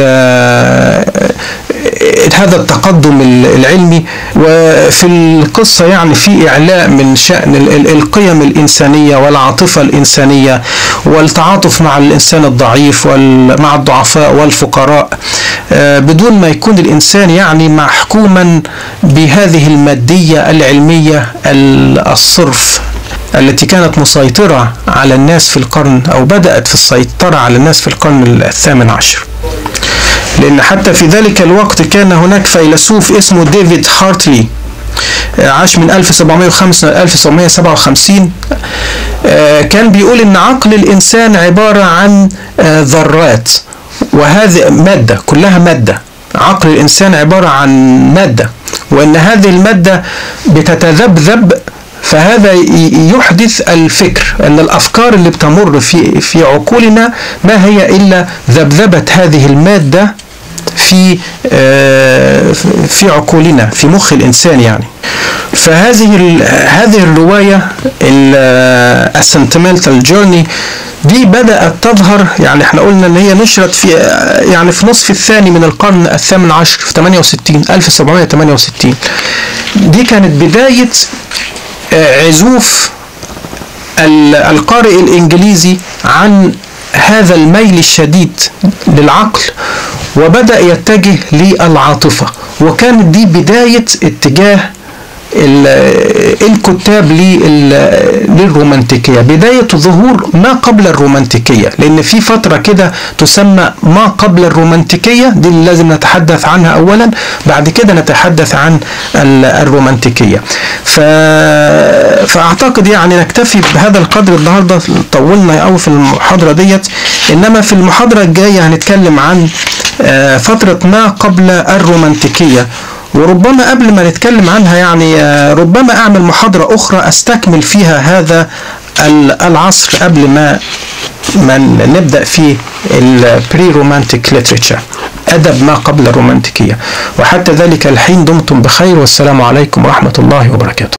ال- هذا التقدم ال- العلمي وفي القصة يعني في إعلاء من شأن ال- ال- القيم الإنسانية والعاطفة الإنسانية والتعاطف مع الإنسان الضعيف ومع الضعفاء والفقراء آه، بدون ما يكون الإنسان يعني محكوما بهذه المادية العلمية ال- الصرف التي كانت مسيطرة على الناس في القرن أو بدأت في السيطرة على الناس في القرن الثامن عشر لأن حتى في ذلك الوقت كان هناك فيلسوف اسمه ديفيد هارتلي آه، عاش من 1705 ل 1757 آه، كان بيقول ان عقل الانسان عباره عن آه، ذرات وهذه ماده كلها ماده عقل الانسان عباره عن ماده وان هذه الماده بتتذبذب فهذا ي- يحدث الفكر ان الافكار اللي بتمر في في عقولنا ما هي الا ذبذبه هذه الماده في آه، في عقولنا في مخ الانسان يعني فهذه ال- هذه الروايه السنتمنتال جورني دي بدأت تظهر يعني احنا قلنا ان هي نشرت في يعني في نصف الثاني من القرن الثامن عشر في 68 1768 دي كانت بداية آه، عزوف ال- القارئ الإنجليزي عن هذا الميل الشديد للعقل وبدأ يتجه للعاطفة وكانت دي بداية اتجاه ال- الكتاب لل- للرومانتيكية بداية ظهور ما قبل الرومانتيكية لأن في فترة كده تسمى ما قبل الرومانتيكية دي اللي لازم نتحدث عنها أولا بعد كده نتحدث عن ال- الرومانتيكية ف... فأعتقد يعني نكتفي بهذا القدر النهاردة طولنا أوي في المحاضرة ديت إنما في المحاضرة الجاية هنتكلم عن آه، فترة ما قبل الرومانتيكية وربما قبل ما نتكلم عنها يعني آه، ربما أعمل محاضرة أخرى أستكمل فيها هذا ال- العصر قبل ما ما نبدأ في البري رومانتيك ليتريتشر أدب ما قبل الرومانتيكية وحتى ذلك الحين دمتم بخير والسلام عليكم ورحمة الله وبركاته